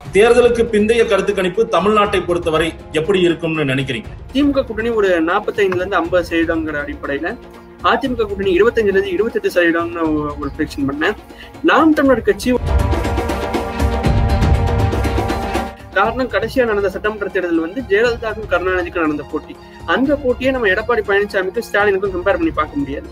தேர்தலுக்கு பிந்தைய கருத்து கணிப்பு தமிழ்நாட்டை பொறுத்தவரை எப்படி இருக்கும்னு நினைக்கிறீங்க திமுக கூட்டணி ஒரு நாற்பத்தைந்துல இருந்து ஐம்பது சதவீதங்கிற அடிப்படையில அதிமுக கூட்டணி இருபத்தஞ்சுல இருந்து இருபத்தெட்டு சதவீதம்னு ஒரு ப்ரெடிக்ஷன் பண்ணேன் நாம் தமிழர் கட்சி காரணம் கடைசியா நடந்த சட்டமன்ற தேர்தல் வந்து ஜெயலலிதாவுக்கும் கருணாநிதிக்கும் நடந்த போட்டி அந்த போட்டியை நம்ம எடப்பாடி பழனிசாமிக்கும் ஸ்டாலினுக்கும் கம்பேர் பண்ணி பார்க்க முடியாது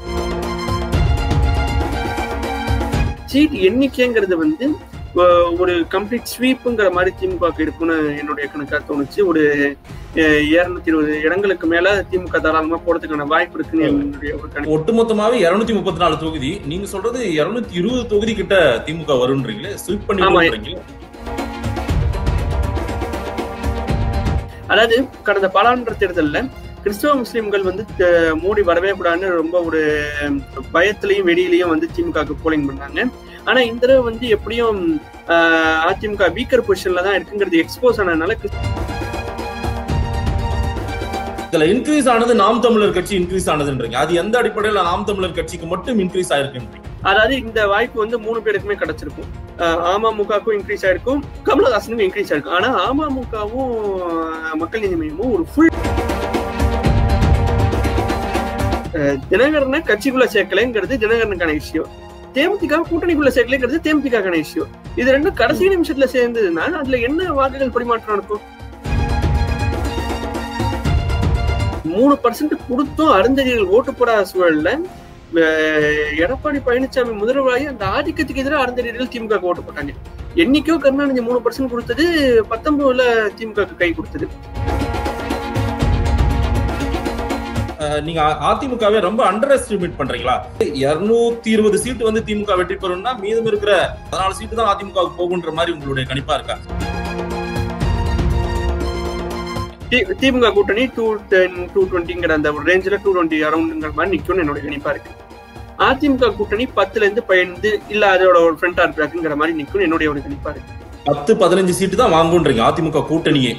சீட் எண்ணிக்கைங்கிறது வந்து அஹ், ஒரு கம்ப்ளீட் ஸ்வீப்புங்கிற மாதிரி திமுக இருக்கும்னு என்னுடைய கணக்கா தோணுச்சு ஒரு இருநூத்தி இருபது இடங்களுக்கு மேல திமுக தாராளமா போறதுக்கான வாய்ப்பு இருக்குன்னு என்னுடைய ஒரு கணக்கு ஒட்டுமொத்தமாவே இருநூத்தி முப்பத்தி நாலு தொகுதி நீங்க சொல்றது இருநூத்தி இருபது தொகுதி கிட்ட திமுக வருன்றீங்களே ஸ்வீப் பண்ணி ஆமா. வருன்றீங்களே. அதாவது கடந்த பாராளுமன்ற தேர்தல்ல கிறிஸ்தவ முஸ்லிம்கள் வந்து அஹ், மோடி வரவே கூடாதுன்னு ரொம்ப ஒரு பயத்திலையும் வெடியிலையும் வந்து திமுகவுக்கு போலிங் பண்ணாங்க ஆனா இந்த தடவை வந்து எப்படியும் அஹ், அதிமுக வீக்கர் பொசிஷன்ல தான் இருக்குங்கிறது எக்ஸ்போஸ் ஆனதுனால இதுல இன்க்ரீஸ் ஆனது நாம் தமிழர் கட்சி இன்க்ரீஸ் ஆனதுன்றீங்க அது எந்த அடிப்படையில நாம் தமிழர் கட்சிக்கு மட்டும் இன்க்ரீஸ் ஆயிருக்குன்றீங்க அதாவது இந்த வாய்ப்பு வந்து மூணு பேருக்குமே கிடைச்சிருக்கும் அஹ் அமமுகவுக்கும் இன்க்ரீஸ் ஆயிருக்கும் கமலஹாசனுக்கும் இன்க்ரீஸ் ஆயிருக்கும் ஆனா அமமுகவும் அஹ், மக்கள் நீதி மையமும் ஒரு ஃபுல் தினகரனை கட்சிக்குள்ள சேர்க்கலைங்கிறது தினகரனுக்கான விஷயம் தேமுதிக கூட்டணிக்குள்ள சேர்க்கலைங்கிறது தேமுதிகான இஷ்யூ இது ரெண்டும் கடைசி நிமிஷத்துல சேர்ந்ததுன்னா அதுல என்ன வாக்குகள் பரிமாற்றம் நடக்கும் மூணு பர்சன்ட் கொடுத்தும் அருந்ததிகள் ஓட்டு போடாத சூழல்ல அஹ் எடப்பாடி பழனிசாமி முதல்வராகி அந்த ஆதிக்கத்துக்கு எதிராக அருந்ததிகள் திமுக ஓட்டு போட்டாங்க என்னைக்கோ கருணாநிதி மூணு பர்சன்ட் கொடுத்தது பத்தொன்பதுல திமுக கை கொடுத்தது அஹ், நீங்க அதிமுகவை ரொம்ப அண்டர் எஸ்டிமேட் பண்றீங்களா இருநூத்தி இருபது சீட்டு வந்து திமுக வெற்றி பெறும்னா மீதம் இருக்கிற பதினாலு சீட்டு தான் அதிமுகவுக்கு போகுன்ற மாதிரி உங்களுடைய கணிப்பா இருக்கா தி- திமுக கூட்டணி டூ டென் டூ டுவெண்ட்டிங்கிற அந்த ஒரு ரேஞ்சில் டூ டுவெண்ட்டி அரௌண்டுங்கிற மாதிரி நிற்கும்னு என்னோட கணிப்பா இருக்கு அதிமுக கூட்டணி பத்துல இருந்து பதினைந்து இல்ல அதோட ஒரு ஃப்ரண்ட் ஆர் பேக்குங்கிற மாதிரி நிற்கும் என்னுடைய ஒரு கணிப்பா இருக்கு பத்து பதினஞ்சு சீட்டு தான் வாங்குன்றீங்க அதிமுக கூட்டணியே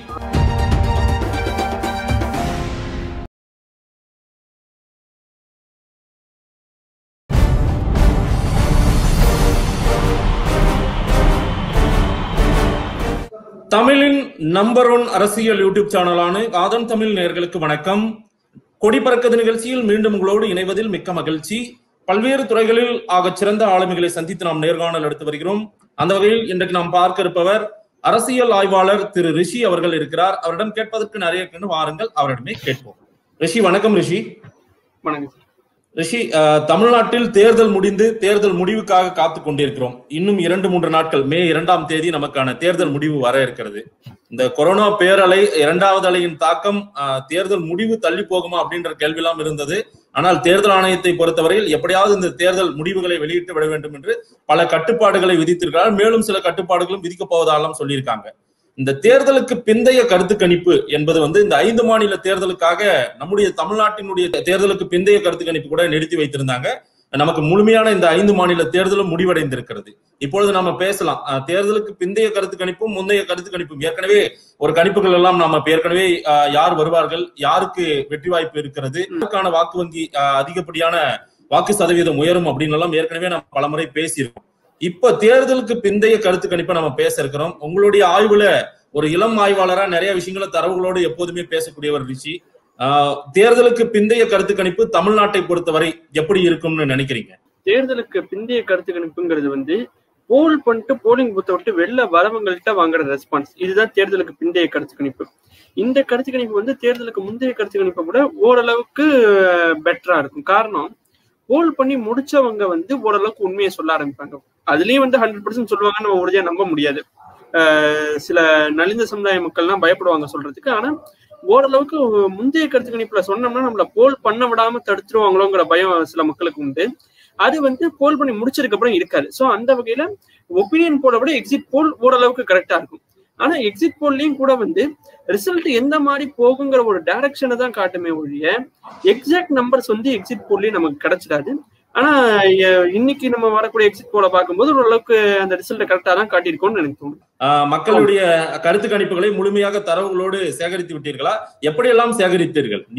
தமிழின் நம்பர் ஒன் அரசியல் யூடியூப் சேனலான ஆதன் தமிழ் நேயர்களுக்கு வணக்கம் கொடி பறக்கது நிகழ்ச்சியில் மீண்டும் உங்களோடு இணைவதில் மிக்க மகிழ்ச்சி பல்வேறு துறைகளில் ஆகச் சிறந்த ஆளுமைகளை சந்தித்து நாம் நேர்காணல் எடுத்து வருகிறோம் அந்த வகையில் இன்றைக்கு நாம் பார்க்க இருப்பவர் அரசியல் ஆய்வாளர் திரு ரிஷி அவர்கள் இருக்கிறார் அவரிடம் கேட்பதற்கு நிறைய இருக்குன்னு வாருங்கள் அவரிடமே கேட்போம் ரிஷி வணக்கம் ரிஷி வணக்கம் ரிஷி அஹ், தமிழ்நாட்டில் தேர்தல் முடிந்து தேர்தல் முடிவுக்காக காத்து கொண்டிருக்கிறோம் இன்னும் இரண்டு மூன்று நாட்கள் மே இரண்டாம் தேதி நமக்கான தேர்தல் முடிவு வர இருக்கிறது இந்த கொரோனா பேரலை இரண்டாவது அலையின் தாக்கம் அஹ், தேர்தல் முடிவு தள்ளி போகுமா அப்படின்ற கேள்வியெல்லாம் இருந்தது ஆனால் தேர்தல் ஆணையத்தை பொறுத்தவரையில் எப்படியாவது இந்த தேர்தல் முடிவுகளை வெளியிட்டு விட வேண்டும் என்று பல கட்டுப்பாடுகளை விதித்திருக்கிறார் மேலும் சில கட்டுப்பாடுகளும் விதிக்கப் போவதாலும் சொல்லியிருக்காங்க இந்த தேர்தலுக்கு பிந்தைய கருத்து கணிப்பு என்பது வந்து இந்த ஐந்து மாநில தேர்தலுக்காக நம்முடைய தமிழ்நாட்டினுடைய தேர்தலுக்கு பிந்தைய கருத்து கணிப்பு கூட நிறுத்தி வைத்திருந்தாங்க நமக்கு முழுமையான இந்த ஐந்து மாநில தேர்தலும் முடிவடைந்திருக்கிறது இப்பொழுது நாம பேசலாம் அஹ், தேர்தலுக்கு பிந்தைய கருத்து கணிப்பும் முந்தைய கருத்து கணிப்பும் ஏற்கனவே ஒரு கணிப்புகள் எல்லாம் நாம இப்ப ஏற்கனவே அஹ், யார் வருவார்கள் யாருக்கு வெற்றி வாய்ப்பு இருக்கிறது யாருக்கான வாக்கு வங்கி அஹ், அதிகப்படியான வாக்கு சதவீதம் உயரும் அப்படின்னு எல்லாம் ஏற்கனவே நாம் பலமுறை பேசியிருக்கோம் இப்ப தேர்தலுக்கு பிந்தைய கருத்து கணிப்பை நம்ம பேச இருக்கிறோம் உங்களுடைய ஆய்வுல ஒரு இளம் ஆய்வாளரா நிறைய விஷயங்களை தரவுகளோடு எப்போதுமே பேசக்கூடியவர் ரிஷி ஆஹ், தேர்தலுக்கு பிந்தைய கருத்து கணிப்பு தமிழ்நாட்டை பொறுத்தவரை எப்படி இருக்கும்னு நினைக்கிறீங்க தேர்தலுக்கு பிந்தைய கருத்து கணிப்புங்கிறது வந்து போல் பண்ணிட்டு போலிங் பூத்தை விட்டு வெளில வரவங்கள்ட்ட வாங்குற ரெஸ்பான்ஸ் இதுதான் தேர்தலுக்கு பிந்தைய கருத்து கணிப்பு இந்த கருத்து கணிப்பு வந்து தேர்தலுக்கு முந்தைய கருத்து கணிப்பை விட ஓரளவுக்கு பெட்டரா இருக்கும் காரணம் போல் பண்ணி முடிச்சவங்க வந்து ஓரளவுக்கு உண்மையை சொல்ல ஆரம்பிப்பாங்க அதுலயும் வந்து ஹண்ட்ரட் பர்சன்ட் சொல்லுவாங்கன்னு நம்ம உறுதியா நம்ப முடியாது ஆஹ் சில நலிந்த சமுதாய மக்கள்லாம் பயப்படுவாங்க சொல்றதுக்கு ஆனா ஓரளவுக்கு முந்தைய கருத்து கணிப்புல சொன்னோம்னா நம்மள போல் பண்ண விடாம தடுத்துருவாங்களோங்கிற பயம் சில மக்களுக்கு உண்டு அது வந்து போல் பண்ணி முடிச்சதுக்கு அப்புறம் இருக்காது சோ அந்த வகையில ஒப்பீனியன் போல விட எக்ஸிட் போல் ஓரளவுக்கு கரெக்டா இருக்கும் ஆனா எக்ஸிட் போல்லையும் கூட வந்து ரிசல்ட் எந்த மாதிரி போகுங்கிற ஒரு டைரக்ஷனை தான் காட்டுமே ஒழிய எக்ஸாக்ட் நம்பர்ஸ் வந்து எக்ஸிட் போல்லையும் நமக்கு கிடைச்சிடாது ஆனா எ- இன்னைக்கு நம்ம வரக்கூடிய எக்ஸிட் போல பார்க்கும்போது ஓரளவுக்கு அந்த ரிசல்ட்டை கரெக்டா தான் காட்டியிருக்கோம்னு எனக்கு தோணுது ஆஹ், மக்களுடைய கருத்து கணிப்புகளை முழுமையாக தரவுகளோடு சேகரித்து விட்டீர்களா எப்படியெல்லாம் சேகரித்தீர்கள் நீங்க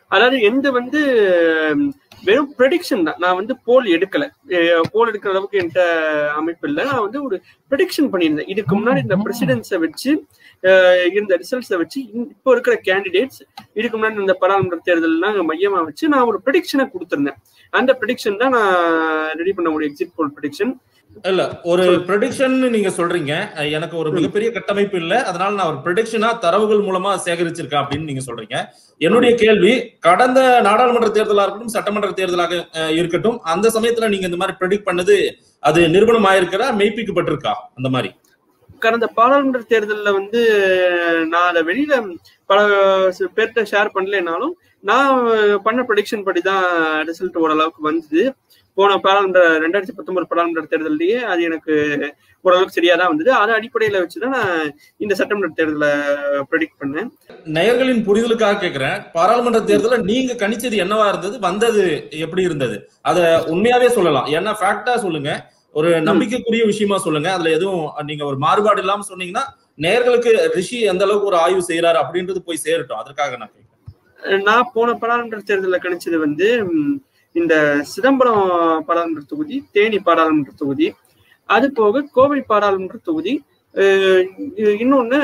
அதாவது எந்த வந்து வெறும் ப்ரெடிக்ஷன் தான் நான் வந்து போல் எடுக்கல போல் எடுக்கிற அளவுக்கு என்கிட்ட அமைப்பு இல்லை நான் வந்து ஒரு ப்ரெடிக்ஷன் பண்ணியிருந்தேன் இதுக்கு முன்னாடி இந்த பிரசிடென்ஸை வச்சு இருந்த ரிசல்ட்ஸை வச்சு இப்போ இருக்கிற கேண்டிடேட்ஸ் இதுக்கு முன்னாடி இந்த பாராளுமன்ற தேர்தல்லாம் மையமா வச்சு நான் ஒரு ப்ரெடிக்ஷனை கொடுத்துருந்தேன் அந்த ப்ரெடிக்ஷன் தான் நான் ரெடி பண்ண முடியும் எக்ஸிட் போல் ப்ரெடிக்ஷன் இல்ல ஒரு ப்ரெடிக்ஷன் நீங்க சொல்றீங்க எனக்கு ஒரு மிகப்பெரிய கட்டமைப்பு இல்ல அதனால நான் ஒரு ப்ரெடிக்ஷனா தரவுகள் மூலமா சேகரிச்சிருக்கேன் அப்படின்னு நீங்க சொல்றீங்க என்னுடைய கேள்வி கடந்த நாடாளுமன்ற தேர்தலா இருக்கட்டும் சட்டமன்ற தேர்தலாக இருக்கட்டும் அந்த சமயத்துல நீங்க இந்த மாதிரி ப்ரெடிக்ட் பண்ணது அது நிறுவனம் ஆயிருக்கிறா மெய்ப்பிக்கப்பட்டிருக்கா அந்த மாதிரி கடந்த பாராளுமன்ற தேர்தலில் வந்து நான் அதை வெளியில பல பேர்கிட்ட ஷேர் பண்ணலைனாலும் நான் பண்ண ப்ரொடிக்ஷன் படி தான் ரிசல்ட் ஓரளவுக்கு வந்தது போன பாராளுமன்ற ரெண்டாயிரத்தி பத்தொன்பது பாராளுமன்ற தேர்தலையே அது எனக்கு ஓரளவுக்கு சரியா தான் வந்தது அதை அடிப்படையில வச்சுதான் நான் இந்த சட்டமன்ற தேர்தலை ப்ரெடிக்ட் பண்ணேன் நேயர்களின் புரிதலுக்காக கேட்கிறேன் பாராளுமன்ற தேர்தலில் நீங்க கணிச்சது என்னவா இருந்தது வந்தது எப்படி இருந்தது அத உண்மையாவே சொல்லலாம் ஏன்னா ஃபேக்டா சொல்லுங்க ஒரு நம்பிக்கைக்குரிய விஷயமா சொல்லுங்க அதுல எதுவும் நீங்க ஒரு மாறுபாடு இல்லாம சொன்னீங்கன்னா நேர்களுக்கு ரிஷி எந்த அளவுக்கு ஒரு ஆய்வு செய்யறாரு அப்படின்றது போய் சேரட்டும் அதற்காக நான் கேட்கிறேன் நான் போன பாராளுமன்ற தேர்தலில் கணிச்சது வந்து இந்த சிதம்பரம் பாராளுமன்ற தொகுதி தேனி பாராளுமன்ற தொகுதி அது போக கோவை பாராளுமன்ற தொகுதி இன்னொன்னு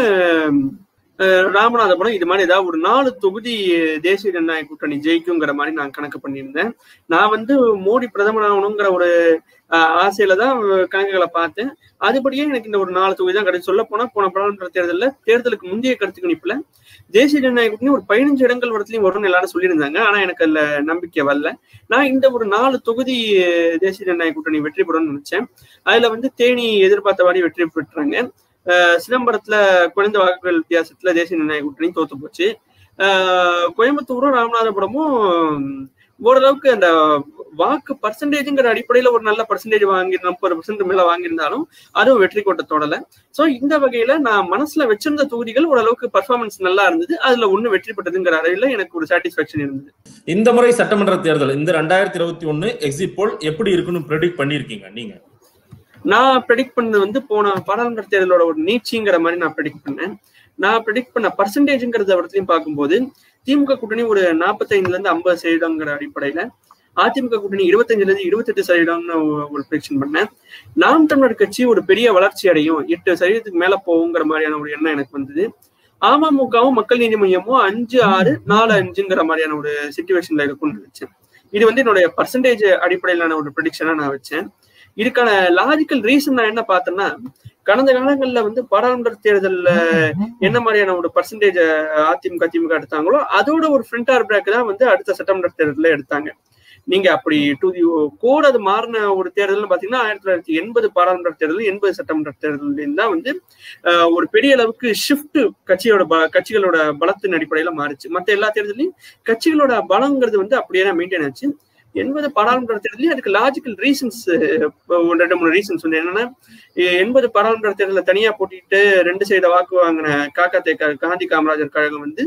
ராமநாதபுரம் இது மாதிரி ஏதாவது ஒரு நாலு தொகுதி தேசிய ஜனநாயக கூட்டணி ஜெயிக்குங்கிற மாதிரி நான் கணக்கு பண்ணியிருந்தேன் நான் வந்து மோடி பிரதமர் ஆகணுங்கிற ஒரு ஆசையில தான் கணக்குகளை பார்த்தேன் அதுபடியே எனக்கு இந்த ஒரு நாலு தொகுதி தான் கிடைச்சு சொல்ல போனா போன பாராளுமன்ற தேர்தலில் தேர்தலுக்கு முந்தைய கருத்து கணிப்புல தேசிய ஜனநாயக கூட்டணி ஒரு பதினஞ்சு இடங்கள் வரத்துலயும் வரும்னு எல்லாரும் சொல்லியிருந்தாங்க ஆனா எனக்கு அதுல நம்பிக்கை வரல நான் இந்த ஒரு நாலு தொகுதி தேசிய ஜனநாயக கூட்டணி வெற்றி பெறும்னு நினைச்சேன் அதுல வந்து தேனி எதிர்பார்த்த மாதிரி வெற்றி பெற்றாங்க சிதம்பரத்துல குறைந்த வாக்குகள் வித்தியாசத்துல தேசிய ஜனநாயக கூட்டணி தோத்து போச்சு கோயம்புத்தூரும் ராமநாதபுரமும் ஓரளவுக்கு அந்த வாக்கு பர்சன்டேஜ்ங்கிற அடிப்படையில ஒரு நல்ல பர்சன்டேஜ் வாங்கி முப்பது பர்சன்ட் மேல வாங்கியிருந்தாலும் அதுவும் வெற்றி கோட்டை தொடல சோ இந்த வகையில நான் மனசுல வச்சிருந்த தொகுதிகள் ஓரளவுக்கு பர்ஃபார்மன்ஸ் நல்லா இருந்தது அதுல ஒண்ணு வெற்றி பெற்றதுங்கிற அளவில் எனக்கு ஒரு சாட்டிஸ்பாக்சன் இருந்தது இந்த முறை சட்டமன்ற தேர்தல் இந்த ரெண்டாயிரத்தி இருபத்தி ஒண்ணு எக்ஸிட் போல் எப்படி இருக்குன்னு ப்ரெடிக்ட் பண்ணிருக்கீங்க நீங்க நான் ப்ரெடிக்ட் பண்ணது வந்து போன பாராளுமன்ற தேர்தலோட ஒரு நீச்சிங்கிற மாதிரி நான் ப்ரெடிக்ட் பண்ணேன் நான் ப்ரெடிக்ட் பண்ண பர்சன்டேஜ்ங்கிறத இடத்துலையும் பார்க்கும்போது திமுக கூட்டணி ஒரு நாற்பத்தைந்துல இருந்து ஐம்பது சதவீதங்கிற அடிப்படையில அதிமுக கூட்டணி இருபத்தஞ்சுல இருந்து இருபத்தெட்டு சதவீதம்னு ஒரு ப்ரெடிக்ஷன் பண்ணேன் நாம் தமிழர் கட்சி ஒரு பெரிய வளர்ச்சி அடையும் எட்டு சதவீதத்துக்கு மேல போகுங்கிற மாதிரியான ஒரு எண்ணம் எனக்கு வந்தது அமமுகவும் மக்கள் நீதி மையமும் அஞ்சு ஆறு நாலு அஞ்சுங்கிற மாதிரியான ஒரு சுச்சுவேஷன்ல இருக்கும்னு நினைச்சேன் இது வந்து என்னுடைய பர்சன்டேஜ் அடிப்படையிலான ஒரு ப்ரெடிக்ஷனா நான் வச்சேன் இதுக்கான லாஜிக்கல் ரீசன் நான் என்ன பார்த்தேன்னா கடந்த காலங்கள்ல வந்து பாராளுமன்ற தேர்தல்ல என்ன மாதிரியான ஒரு பர்சன்டேஜ் அதிமுக திமுக எடுத்தாங்களோ அதோட ஒரு ஃப்ரண்ட் ஆர் பேக் தான் வந்து அடுத்த சட்டமன்ற தேர்தலில் எடுத்தாங்க நீங்க அப்படி டு கோட் அது மாறின ஒரு தேர்தல்னு பாத்தீங்கன்னா ஆயிரத்தி தொள்ளாயிரத்தி எண்பது பாராளுமன்ற தேர்தல் எண்பது சட்டமன்ற தேர்தல் தான் வந்து ஒரு பெரிய அளவுக்கு ஷிஃப்ட் கட்சியோட கட்சிகளோட பலத்தின் அடிப்படையில மாறுச்சு மற்ற எல்லா தேர்தலையும் கட்சிகளோட பலங்கிறது வந்து அப்படியே மெயின்டைன் ஆச்சு எண்பது பாராளுமன்ற தேர்தலையும் அதுக்கு லாஜிக்கல் ரீசன்ஸ் ரெண்டு மூணு ரீசன்ஸ் வந்து என்னன்னா எண்பது பாராளுமன்ற தேர்தலில் தனியா போட்டிட்டு ரெண்டு சைட வாக்கு வாங்கின காக்கா தேக்கா காந்தி காமராஜர் கழகம் வந்து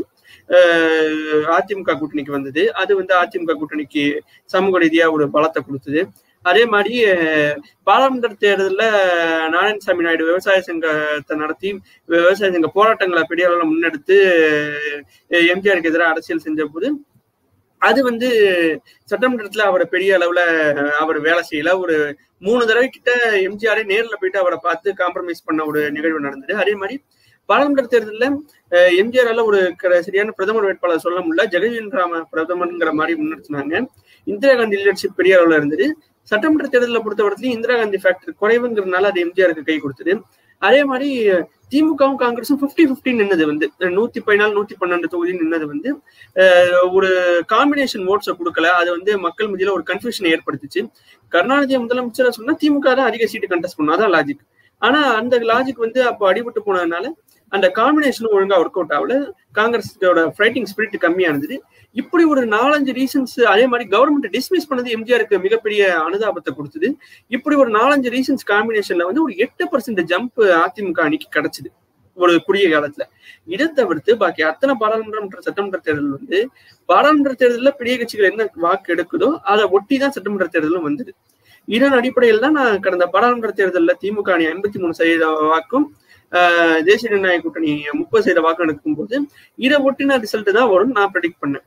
அதிமுக கூட்டணிக்கு வந்தது அது வந்து அதிமுக கூட்டணிக்கு சமூக ரீதியா ஒரு பலத்தை கொடுத்தது அதே மாதிரி பாராளுமன்ற தேர்தலில் நாராயணசாமி நாயுடு விவசாய சங்கத்தை நடத்தி விவசாய சங்க போராட்டங்களை பெரிய அளவில் முன்னெடுத்து எம்ஜிஆருக்கு எதிராக அரசியல் செஞ்ச போது அது வந்து சட்டமன்றத்துல அவரை பெரிய அளவுல அவர் வேலை செய்யல ஒரு மூணு தடவை கிட்ட எம்ஜிஆரே நேர்ல போயிட்டு அவரை பார்த்து காம்ப்ரமைஸ் பண்ண ஒரு நிகழ்வு நடந்தது அதே மாதிரி பாராளுமன்ற தேர்தலில் எம்ஜிஆரால ஒரு சரியான பிரதமர் வேட்பாளர் சொல்ல முடியல ஜெகஜீவன் ராம பிரதமர்ங்கிற மாதிரி முன்னெடுத்தினாங்க இந்திரா காந்தி லீடர்ஷிப் பெரிய அளவுல இருந்தது சட்டமன்ற தேர்தலில் பொறுத்தவரத்துலையும் இந்திரா காந்தி ஃபேக்டர் குறைவுங்கிறதுனால அது எம்ஜிஆருக்கு கை கொடுத்தது அதே மாதிரி திமுகவும் காங்கிரஸும் பிப்டி பிப்டி நின்னது வந்து நூத்தி பதினாலு நூத்தி பன்னெண்டு தொகுதி நின்னது வந்து ஒரு காம்பினேஷன் ஓட்ஸை கொடுக்கல அது வந்து மக்கள் மத்தியில ஒரு கன்ஃபியூஷன் ஏற்படுத்துச்சு கருணாநிதி முதலமைச்சர் சொன்னா திமுக தான் அதிக சீட்டு கண்டெஸ்ட் பண்ணும் அதான் லாஜிக் ஆனா அந்த லாஜிக் வந்து அப்போ அடிபட்டு போனதுனால அந்த காம்பினேஷன் ஒழுங்கா ஒர்க் அவுட் ஆகல காங்கிரஸோட ஃபைட்டிங் ஸ்பிரிட் கம்மியா இருந்தது இப்படி ஒரு நாலஞ்சு ரீசன்ஸ் அதே மாதிரி கவர்மெண்ட் டிஸ்மிஸ் பண்ணது எம்ஜிஆருக்கு மிகப்பெரிய அனுதாபத்தை கொடுத்தது இப்படி ஒரு நாலஞ்சு ரீசன்ஸ் காம்பினேஷன்ல வந்து ஒரு எட்டு பர்சன்ட் ஜம்ப் அதிமுக அணிக்கு கிடைச்சது ஒரு குறுகிய காலத்துல இதை தவிர்த்து பாக்கி அத்தனை பாராளுமன்ற மற்றும் சட்டமன்ற தேர்தல் வந்து பாராளுமன்ற தேர்தலில் பெரிய கட்சிகள் என்ன வாக்கு எடுக்குதோ அதை ஒட்டி தான் சட்டமன்ற தேர்தலும் வந்தது இதன் அடிப்படையில் தான் நான் கடந்த பாராளுமன்ற தேர்தலில் திமுக அணி ஐம்பத்தி மூணு சதவீத வாக்கும் தேசிய ஜனநாயக கூட்டணி முப்பது சதவீத வாக்கு எடுக்கும் போது இதை ஒட்டின ரிசல்ட் தான் வரும் நான் ப்ரெடிக்ட் பண்ணேன்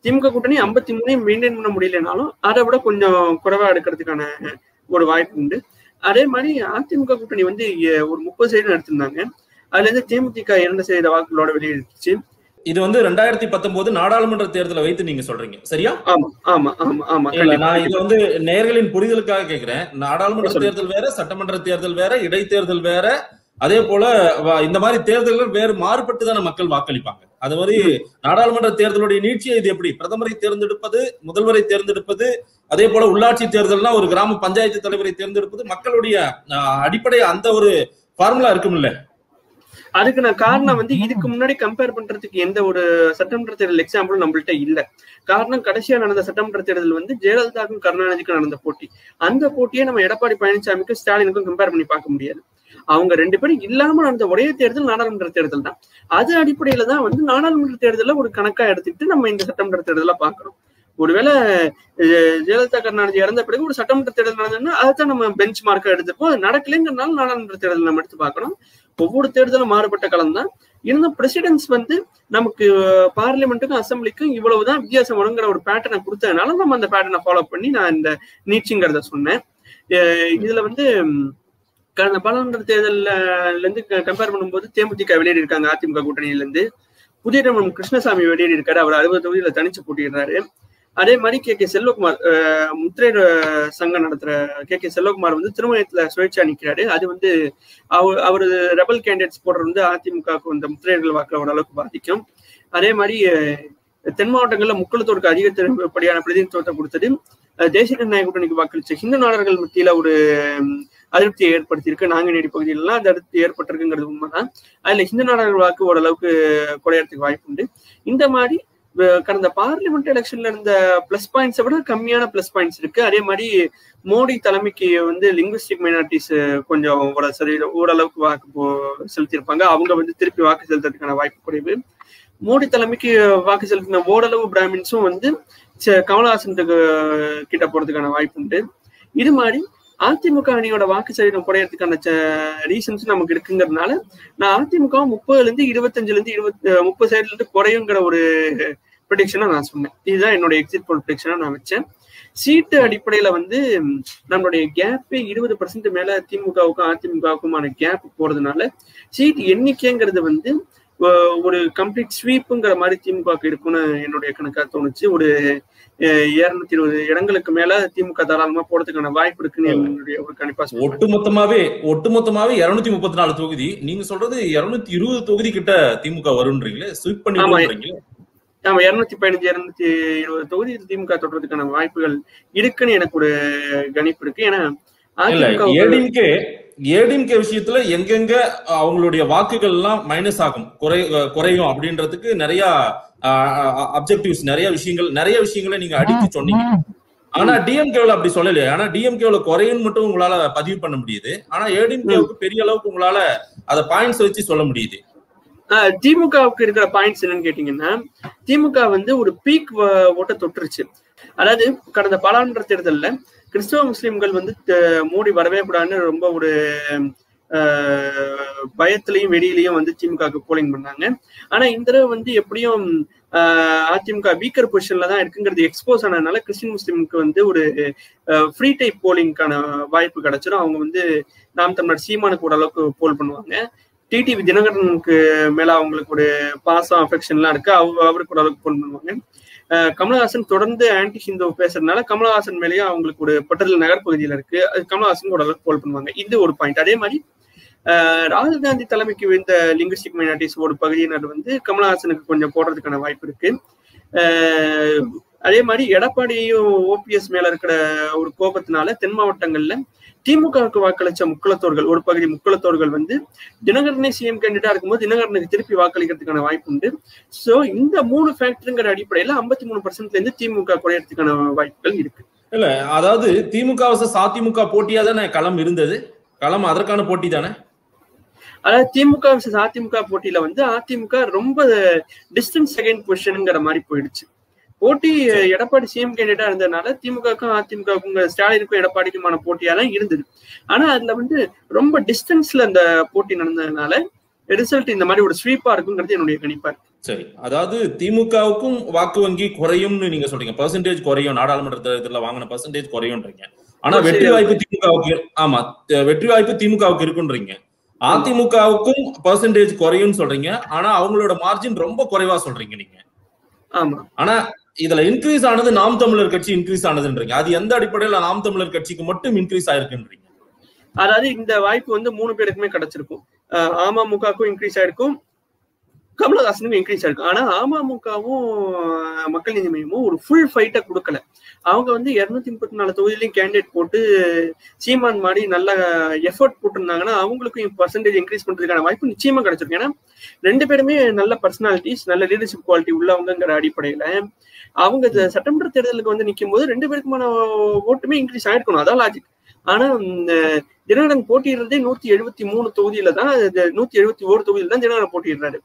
திமுக கூட்டணி ஐம்பத்தி மூணையும் மெயின்டைன் பண்ண முடியலனாலும் அதை விட கொஞ்சம் குறைவா எடுக்கிறதுக்கான ஒரு வாய்ப்பு உண்டு அதே மாதிரி அதிமுக கூட்டணி வந்து எ- ஒரு முப்பது சதவீதம் எடுத்திருந்தாங்க அதுல இருந்து தேமுதிக இரண்டு சதவீத வாக்குகளோட வெளியேறிச்சு இது வந்து ரெண்டாயிரத்தி பத்தொன்பது நாடாளுமன்ற தேர்தலை வைத்து நீங்க சொல்றீங்க சரியா ஆமா ஆமா ஆமா ஆமா இல்ல கண்டிப்பா. நான் இது வந்து நேயர்களின் புரிதலுக்காக கேக்குறேன் நாடாளுமன்ற சொல்லுங்க. தேர்தல் வேற சட்டமன்ற தேர்தல் வேற இடைத்தேர்தல் வேற அதே போல வ- இந்த மாதிரி தேர்தல்கள் வேறு மாறுபட்டு தானே மக்கள் வாக்களிப்பாங்க அது மாதிரி நாடாளுமன்ற தேர்தலுடைய நீட்சியை இது எப்படி பிரதமரை தேர்ந்தெடுப்பது முதல்வரை தேர்ந்தெடுப்பது அதே போல உள்ளாட்சி தேர்தல்னா ஒரு கிராம பஞ்சாயத்து தலைவரை தேர்ந்தெடுப்பது மக்களுடைய அஹ், அடிப்படை அந்த ஒரு ஃபார்முலா இருக்கும்ல அதுக்கு நான் காரணம் வந்து இதுக்கு முன்னாடி கம்பேர் பண்றதுக்கு எந்த ஒரு சட்டமன்ற தேர்தல் எக்ஸாம்பிளும் நம்மள்ட்ட இல்ல காரணம் கடைசியா நடந்த சட்டமன்ற தேர்தல் வந்து ஜெயலலிதாவுக்கும் கருணாநிதிக்கும் நடந்த போட்டி அந்த போட்டியை நம்ம எடப்பாடி பழனிசாமிக்கும் ஸ்டாலினுக்கும் கம்பேர் பண்ணி பார்க்க முடியாது அவங்க ரெண்டு பேரும் இல்லாம நடந்த ஒரே தேர்தல் நாடாளுமன்ற தேர்தல் தான் அது அடிப்படையில தான் வந்து நாடாளுமன்ற தேர்தலை ஒரு கணக்கா எடுத்துக்கிட்டு நம்ம இந்த சட்டமன்ற தேர்தலை பார்க்கணும் ஒருவேளை அஹ், ஜெயலலிதா கருணாநிதி இறந்த பிறகு ஒரு சட்டமன்ற தேர்தல் நடந்ததுன்னா அதைத்தான் நம்ம பெஞ்ச் மார்க்கா எடுத்துப்போம் அது நடக்கலைங்கிறனால நாடாளுமன்ற தேர்தல் நம்ம எடுத்து பார்க்கணும் ஒவ்வொரு தேர்தலும் மாறுபட்ட களம் தான் இருந்தும் பிரசிடென்ட்ஸ் வந்து நமக்கு பார்லிமெண்ட்டுக்கும் அசம்பிளிக்கும் இவ்வளவுதான் வித்தியாசம் வருங்கிற ஒரு பேட்டர்னை கொடுத்ததுனால நம்ம அந்த பேட்டர்னை ஃபாலோ பண்ணி நான் இந்த நீச்சிங்கிறத சொன்னேன் அஹ் இதுல வந்து ம், கடந்த பாராளுமன்ற தேர்தல்ல இருந்து கம்பேர் பண்ணும்போது தேமுதிக வெளியேறி இருக்காங்க அதிமுக கூட்டணியில இருந்து புதியரமன் கிருஷ்ணசாமி வெளியேறி இருக்காரு அவர் அறுபது தொகுதியில தனிச்சு போட்டிடுறாரு அதே மாதிரி கே கே செல்வகுமார் அஹ், முத்திரையர் அஹ், சங்கம் நடத்துற கே கே செல்வகுமார் வந்து திருமணத்துல சுயேட்சா நிக்கிறாரு அது வந்து அவர் அவரு ரெபல் கேண்டிடேட்ஸ் போடுறது வந்து அதிமுகவுக்கு இந்த முத்திரையர்கள் வாக்கு ஓரளவுக்கு பாதிக்கும் அதே மாதிரி அஹ், தென் மாவட்டங்கள்ல முக்குளத்தோருக்கு அதிகப்படியான பிரதிநிதித்துவத்தை கொடுத்தது அஹ், தேசிய ஜனநாயக கூட்டணிக்கு வாக்களிச்ச ஹிந்து நாடர்கள் மத்தியில ஒரு ம், அதிருப்தியை ஏற்படுத்தியிருக்கு நாங்குநேரி பகுதியிலலாம் அந்த அதிருப்தி ஏற்பட்டிருக்குங்கிறது உண்மைதான் அதுல ஹிந்து நாடர்கள் வாக்கு ஓரளவுக்கு குறையறதுக்கு வாய்ப்பு உண்டு இந்த மாதிரி அஹ், கடந்த பார்லிமெண்ட் எலெக்ஷன்ல இருந்த பிளஸ் பாயிண்ட்ஸை விட கம்மியான பிளஸ் பாயிண்ட்ஸ் இருக்கு அதே மாதிரி மோடி தலைமைக்கு வந்து லிங்குவிஸ்டிக் மைனாரிட்டிஸ் கொஞ்சம் ஒரு சரி ஓரளவுக்கு வாக்கு போ செலுத்தியிருப்பாங்க அவங்க வந்து திருப்பி வாக்கு செலுத்துறதுக்கான வாய்ப்பு குறைவு மோடி தலைமைக்கு வாக்கு செலுத்தின ஓரளவு பிராமின்ஸும் வந்து ச- கமலஹாசனுக்கு கிட்ட போறதுக்கான வாய்ப்பு உண்டு இது மாதிரி அதிமுக அணியோட வாக்கு சதவீதம் குறையறதுக்கான ரீசன்ஸ் நமக்கு இருக்குங்கிறதுனால நான் அதிமுக முப்பதுல இருந்து இருபத்தஞ்சுல இருந்து இருபத்தி முப்பது சைடுல இருந்து குறையுங்கிற ஒரு ப்ரிடிக்ஷனை நான் சொன்னேன் இதுதான் என்னோட எக்ஸிட் போல் ப்ரிடிக்ஷனா நான் வச்சேன் சீட்டு அடிப்படையில வந்து ம், நம்மளுடைய கேப்பே இருபது பர்சன்ட் மேல திமுகவுக்கும் அதிமுகவுக்குமான கேப் போறதுனால சீட் எண்ணிக்கைங்கிறது வந்து ஒ- ஒரு கம்ப்ளீட் ஸ்வீப்புங்கிற மாதிரி திமுகவுக்கு இருக்கும்னு என்னுடைய கணக்கா தோணுச்சு ஒரு இருநூத்தி இருபது இடங்களுக்கு மேல திமுக தாராளமா போறதுக்கான வாய்ப்பு இருக்குன்னு என்னுடைய ஒரு கணிப்பா சொல்றேன். ஒட்டுமொத்தமாவே ஒட்டுமொத்தமாவே இருநூத்தி முப்பத்தி நாலு தொகுதி நீங்க சொல்றது இருநூத்தி இருபது தொகுதி கிட்ட திமுக வரும்ன்றீங்களே ஸ்வீப் ஆமா. பண்ணிடுறீங்களே ஆமா இருநூத்தி பதினஞ்சு இருநூத்தி இருபது தொகுதி திமுக தொடர்றதுக்கான வாய்ப்புகள் இருக்குன்னு எனக்கு ஒரு கணிப்பு இருக்கு ஏன்னா இல்ல அதிமுக ஏடிஎம்கே ஏடிஎம்கே விஷயத்துல எங்கெங்க அவங்களுடைய வாக்குகள் எல்லாம் மைனஸ் ஆகும் குறை குறையும் அப்படின்றதுக்கு நிறைய அப்ஜெக்டிவ்ஸ் நிறைய விஷயங்கள் நிறைய விஷயங்களை நீங்க அடித்து சொன்னீங்க ஆனா டிஎம்கேல அப்படி சொல்லலையே ஆனா டிஎம்கேல குறையும் மட்டும் உங்களால பதிவு பண்ண முடியுது ஆனா ஏடிஎம்கேவுக்கு பெரிய அளவுக்கு உங்களால அத பாயிண்ட்ஸ் வச்சு சொல்ல முடியுது ஆஹ் திமுகவுக்கு இருக்கிற பாயிண்ட்ஸ் என்னன்னு கேட்டீங்கன்னா திமுக வந்து ஒரு பீக் ஓட்ட தொட்டுருச்சு அதாவது கடந்த பாராளுமன்ற தேர்தல்ல கிறிஸ்தவ முஸ்லிம்கள் வந்து த- மோடி வரவே கூடாதுன்னு ரொம்ப ஒரு ஆஹ், பயத்திலையும் வெடியிலையும் வந்து திமுகவுக்கு போலிங் பண்ணாங்க ஆனா இந்த தடவை வந்து எப்படியும் ஆஹ், அதிமுக வீக்கர் பொசிஷன்ல தான் இருக்குங்கிறது எக்ஸ்போஸ் ஆனதுனால கிறிஸ்டின் முஸ்லிமுக்கு வந்து ஒரு ஃப்ரீ டைப் போலிங்கான வாய்ப்பு கிடைச்சிடும் அவங்க வந்து நாம் தமிழர் சீமானுக்கு ஓரளவுக்கு போல் பண்ணுவாங்க டிடிவி தினகரனுக்கு மேல அவங்களுக்கு ஒரு பாசம் அஃபெக்ஷன்லாம் இருக்கு அவ அவருக்கு ஓரளவுக்கு போல் பண்ணுவாங்க அஹ் கமலஹாசன் தொடர்ந்து ஆன்டி ஹிந்து பேசுறதுனால கமலஹாசன் மேலேயும் அவங்களுக்கு ஒரு பட்டத்தில் நகர்பகுதியில இருக்கு அது கமலஹாசன் ஓரளவுக்கு போல் பண்ணுவாங்க இது ஒரு பாயிண்ட் அதே மாதிரி அஹ் ராகுல் காந்தி தலைமைக்கு இந்த லிங்குஸ்டிக் மைனாரிட்டிஸ் ஒரு பகுதியினர் வந்து கமலஹாசனுக்கு கொஞ்சம் போடுறதுக்கான வாய்ப்பு இருக்கு அஹ் அதே மாதிரி எடப்பாடியும் ஓபிஎஸ் மேல இருக்கிற ஒரு கோபத்தினால தென் மாவட்டங்கள்ல திமுகவுக்கு வாக்களிச்ச முக்குளத்தோர்கள் ஒரு பகுதி முக்குளத்தோர்கள் வந்து தினகரனே சிஎம் கேண்டிடா இருக்கும்போது தினகரனுக்கு திருப்பி வாக்களிக்கிறதுக்கான வாய்ப்பு உண்டு சோ இந்த மூணு ஃபேக்டருங்கிற அடிப்படையில ஐம்பத்தி மூணு பர்சன்ட்ல இருந்து திமுக குறையறதுக்கான வாய்ப்புகள் இருக்கு இல்ல அதாவது திமுக வர்சஸ் அதிமுக போட்டியா தானே களம் இருந்தது களம் அதற்கான போட்டி தானே அதாவது திமுக versus அதிமுக போட்டியில வந்து அதிமுக ரொம்ப டிஸ்டன்ஸ் செகண்ட் பொசிஷனுங்கிற மாதிரி போயிடுச்சு போட்டி எடப்பாடி சிஎம் கேண்டிடேட்டா இருந்ததுனால திமுகவுக்கும் அதிமுகவுக்கும் ஸ்டாலினுக்கும் எடப்பாடிக்குமான போட்டியா தான் இருந்தது ஆனா அதுல வந்து ரொம்ப டிஸ்டன்ஸ்ல அந்த போட்டி நடந்ததுனால ரிசல்ட் இந்த மாதிரி ஒரு ஸ்வீப்பா இருக்குங்கிறது என்னுடைய கணிப்பா இருக்கு சரி அதாவது திமுகவுக்கும் வாக்கு வங்கி குறையும்னு நீங்க சொல்றீங்க பெர்சன்டேஜ் குறையும் நாடாளுமன்ற தேர்தலில் வாங்கின பெர்சன்டேஜ் குறையும்ன்றீங்க ஆனா ஓ, வெற்றி சரி, வாய்ப்பு திமுகவுக்கு ஆமா த- வெற்றி வாய்ப்பு திமுகவுக்கு இருக்குன்றீங்க அதிமுகவுக்கும் பெர்சன்டேஜ் குறையும்னு சொல்றீங்க ஆனா அவங்களோட மார்ஜின் ரொம்ப குறைவா சொல்றீங்க நீங்க ஆமா ஆனா இதுல இன்க்ரீஸ் ஆனது நாம் தமிழர் கட்சி இன்க்ரீஸ் ஆனதுன்றீங்க அது எந்த அடிப்படையில நாம் தமிழர் கட்சிக்கு மட்டும் இன்க்ரீஸ் ஆயிருக்குன்றீங்க அதாவது இந்த வாய்ப்பு வந்து மூணு பேருக்குமே கிடைச்சிருக்கும் அஹ் அமமுகவுக்கும் இன்க்ரீஸ் ஆயிருக்கும் கமலஹாசனுக்கும் இன்க்ரீஸ் ஆயிருக்கும் ஆனா அமமுகவும் அஹ், மக்கள் நீதி மையமும் ஒரு ஃபுல் ஃபைட்டை கொடுக்கல அவங்க வந்து இருநூத்தி முப்பத்தி நாலு தொகுதியிலையும் கேண்டிடேட் போட்டு சீமான் மாதிரி நல்ல எஃபர்ட் போட்டிருந்தாங்கன்னா அவங்களுக்கும் பர்சன்டேஜ் இன்க்ரீஸ் பண்றதுக்கான வாய்ப்பு நிச்சயமா கிடைச்சிருக்கும் ஏன்னா ரெண்டு பேருமே நல்ல பர்சனாலிட்டிஸ் நல்ல லீடர்ஷிப் குவாலிட்டி உள்ளவங்கிற அடிப்படையில அவங்க இந்த சட்டமன்ற தேர்தலுக்கு வந்து நிற்கும் போது ரெண்டு பேருக்குமான ஓட்டுமே இன்க்ரீஸ் ஆயிருக்கணும் அதான் லாஜிக் ஆனா இந்த தினகரன் போட்டியிடுறதே நூத்தி எழுபத்தி மூணு தொகுதியில தான் நூத்தி எழுபத்தி ஓரு தொகுதியில தான் தினகரன் போட்டியிடுறாரு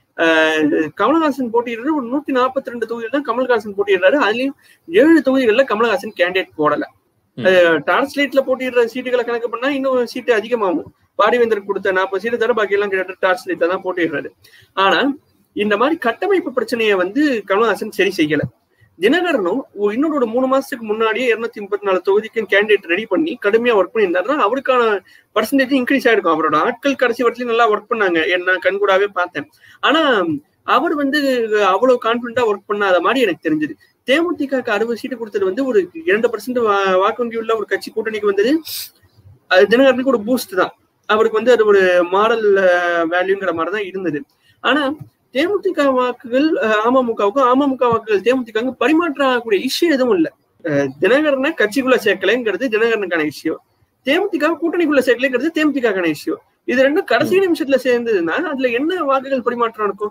ஆஹ் கமலஹாசன் போட்டியிடுறது ஒரு நூத்தி நாற்பத்தி ரெண்டு தொகுதியில தான் கமல்ஹாசன் போட்டியிடுறாரு அதுலயும் ஏழு தொகுதிகள்ல கமலஹாசன் கேண்டிடேட் போடல ம். டார்ச்லைட்ல போட்டியிடுற சீட்டுகளை கணக்கு பண்ணா இன்னும் சீட்டு அதிகமாகும் பாரிவேந்தர் கொடுத்த நாற்பது சீட்டு தர பாக்கி எல்லாம் கிட்ட டார்ச் லைட்ல தான் போட்டிடுறாரு ஆனா இந்த மாதிரி கட்டமைப்பு பிரச்சனையை வந்து கமலஹாசன் சரி செய்யல தினகரனும் ஒரு இன்னொரு ஒரு மூணு மாசத்துக்கு முன்னாடியே இருநூத்தி முப்பத்தி நாலு தொகுதிக்கு கேண்டிடேட் ரெடி பண்ணி கடுமையா ஒர்க் பண்ணியிருந்தாருன்னா அவருக்கான பர்சன்டேஜ் இன்க்ரீஸ் ஆயிருக்கும் அவரோட ஆட்கள் கடைசி வரைக்கும் நல்லா ஒர்க் பண்ணாங்க என்ன நான் கண்கூடாவே பார்த்தேன் ஆனா அவர் வந்து அவ்வளவு கான்பிடண்டா ஒர்க் பண்ணாத மாதிரி எனக்கு தெரிஞ்சது தேமுதிகக்கு அறுபது சீட்டு கொடுத்தது வந்து ஒரு இரண்டு பர்சன்ட் வாக்கு வங்கி உள்ள ஒரு கட்சி கூட்டணிக்கு வந்தது அது தினகரனுக்கு ஒரு பூஸ்ட் தான் அவருக்கு வந்து அது ஒரு மாடல் வேல்யூங்கிற மாதிரி தான் இருந்தது ஆனா தேமுதிக வாக்குகள் அஹ், அமமுகவுக்கும் அமமுக வாக்குகள் தேமுதிக பரிமாற்றம் ஆகக்கூடிய இஷ்யூ எதுவும் இல்ல அஹ், தினகரனை கட்சிக்குள்ள சேர்க்கலைங்கிறது தினகரனுக்கான இஷ்யூ தேமுதிக கூட்டணிக்குள்ள சேர்க்கலைங்கிறது தேமுதிகான இஷ்யூ இது ரெண்டும் கடைசி நிமிஷத்துல சேர்ந்ததுன்னா அதுல என்ன வாக்குகள் பரிமாற்றம் இருக்கும்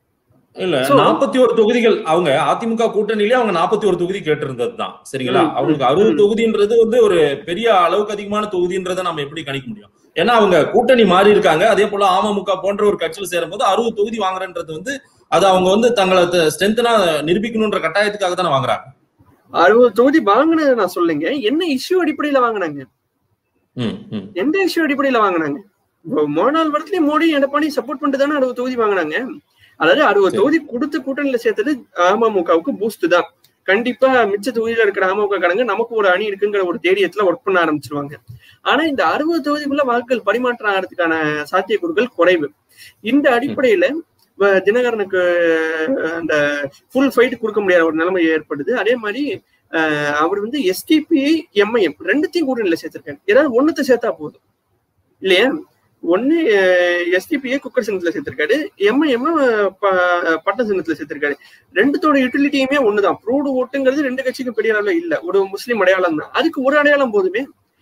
இல்ல So- நாற்பத்தி ஒரு தொகுதிகள் அவங்க அதிமுக கூட்டணியிலே அவங்க நாற்பத்தி ஒரு தொகுதி கேட்டிருந்தது தான் சரிங்களா ம், ம், அவங்களுக்கு அறுபது ம். தொகுதின்றது வந்து ஒரு பெரிய அளவுக்கு அதிகமான தொகுதின்றதை நம்ம எப்படி கணிக்க முடியும் ஏன்னா அவங்க கூட்டணி மாறி இருக்காங்க அதே போல அமமுக போன்ற ஒரு கட்சியில் சேரும்போது அறுபது தொகுதி வாங்குறன்றது வந்து அது அவங்க வந்து தங்களை ஸ்ட்ரென்த்னா நிரூபிக்கணும்ன்ற கட்டாயத்துக்காக தானே வாங்குறாங்க அறுபது தொகுதி வாங்கினது நான் சொல்லுங்க என்ன இஷ்யூ அடிப்படையில வாங்கினாங்க ம், ம். எந்த இஷ்யூ அடிப்படையில வாங்கினாங்க இப்போ மொத நாள் வரத்துலயும் மோடி எடப்பாடி சப்போர்ட் பண்ணிட்டு தானே அறுபது தொகுதி வாங்கினாங்க அதாவது அறுபது சரி. தொகுதி கொடுத்து கூட்டணியில சேர்த்தது அமமுகவுக்கு பூஸ்ட் தான் கண்டிப்பா மிச்ச தொகுதியில இருக்கிற அமமுக கடங்க நமக்கு ஒரு அணி இருக்குங்கிற ஒரு தேடியத்துல ஒர்க் பண்ண ஆரம்பிச்சிருவாங்க ஆனா இந்த அறுபது தொகுதிக்குள்ள வாக்குகள் பரிமாற்றம் ஆகிறதுக்கான சாத்தியக்கூறுகள் குறைவு இந்த அடிப்படையில வ- தினகரனுக்கு அஹ், அந்த ஃபுல் ஃபைட் கொடுக்க முடியாத ஒரு நிலைமை ஏற்படுது அதே மாதிரி அஹ், அவர் வந்து எஸ்டிபிஐ எம்ஐஎம் ரெண்டுத்தையும் கூட்டணியில சேர்த்திருக்காரு ஏதாவது ஒண்ணுத்த சேர்த்தா போதும் இல்லையா ஒண்ணு எஸ்டிபிஐ குக்கர் சின்னத்துல சேர்த்திருக்காரு எம்ஐஎம் பட்ட சின்னத்துல சேர்த்திருக்காரு ரெண்டுத்தோட யூட்டிலிட்டியுமே ஒண்ணுதான் ப்ரூவ்டு ஓட்டுங்கிறது ரெண்டு கட்சிக்கும் பெரிய அளவுல இல்ல ஒரு முஸ்லீம் அடையாளம் தான் அதுக்கு ஒரு அடையாளம் போதுமே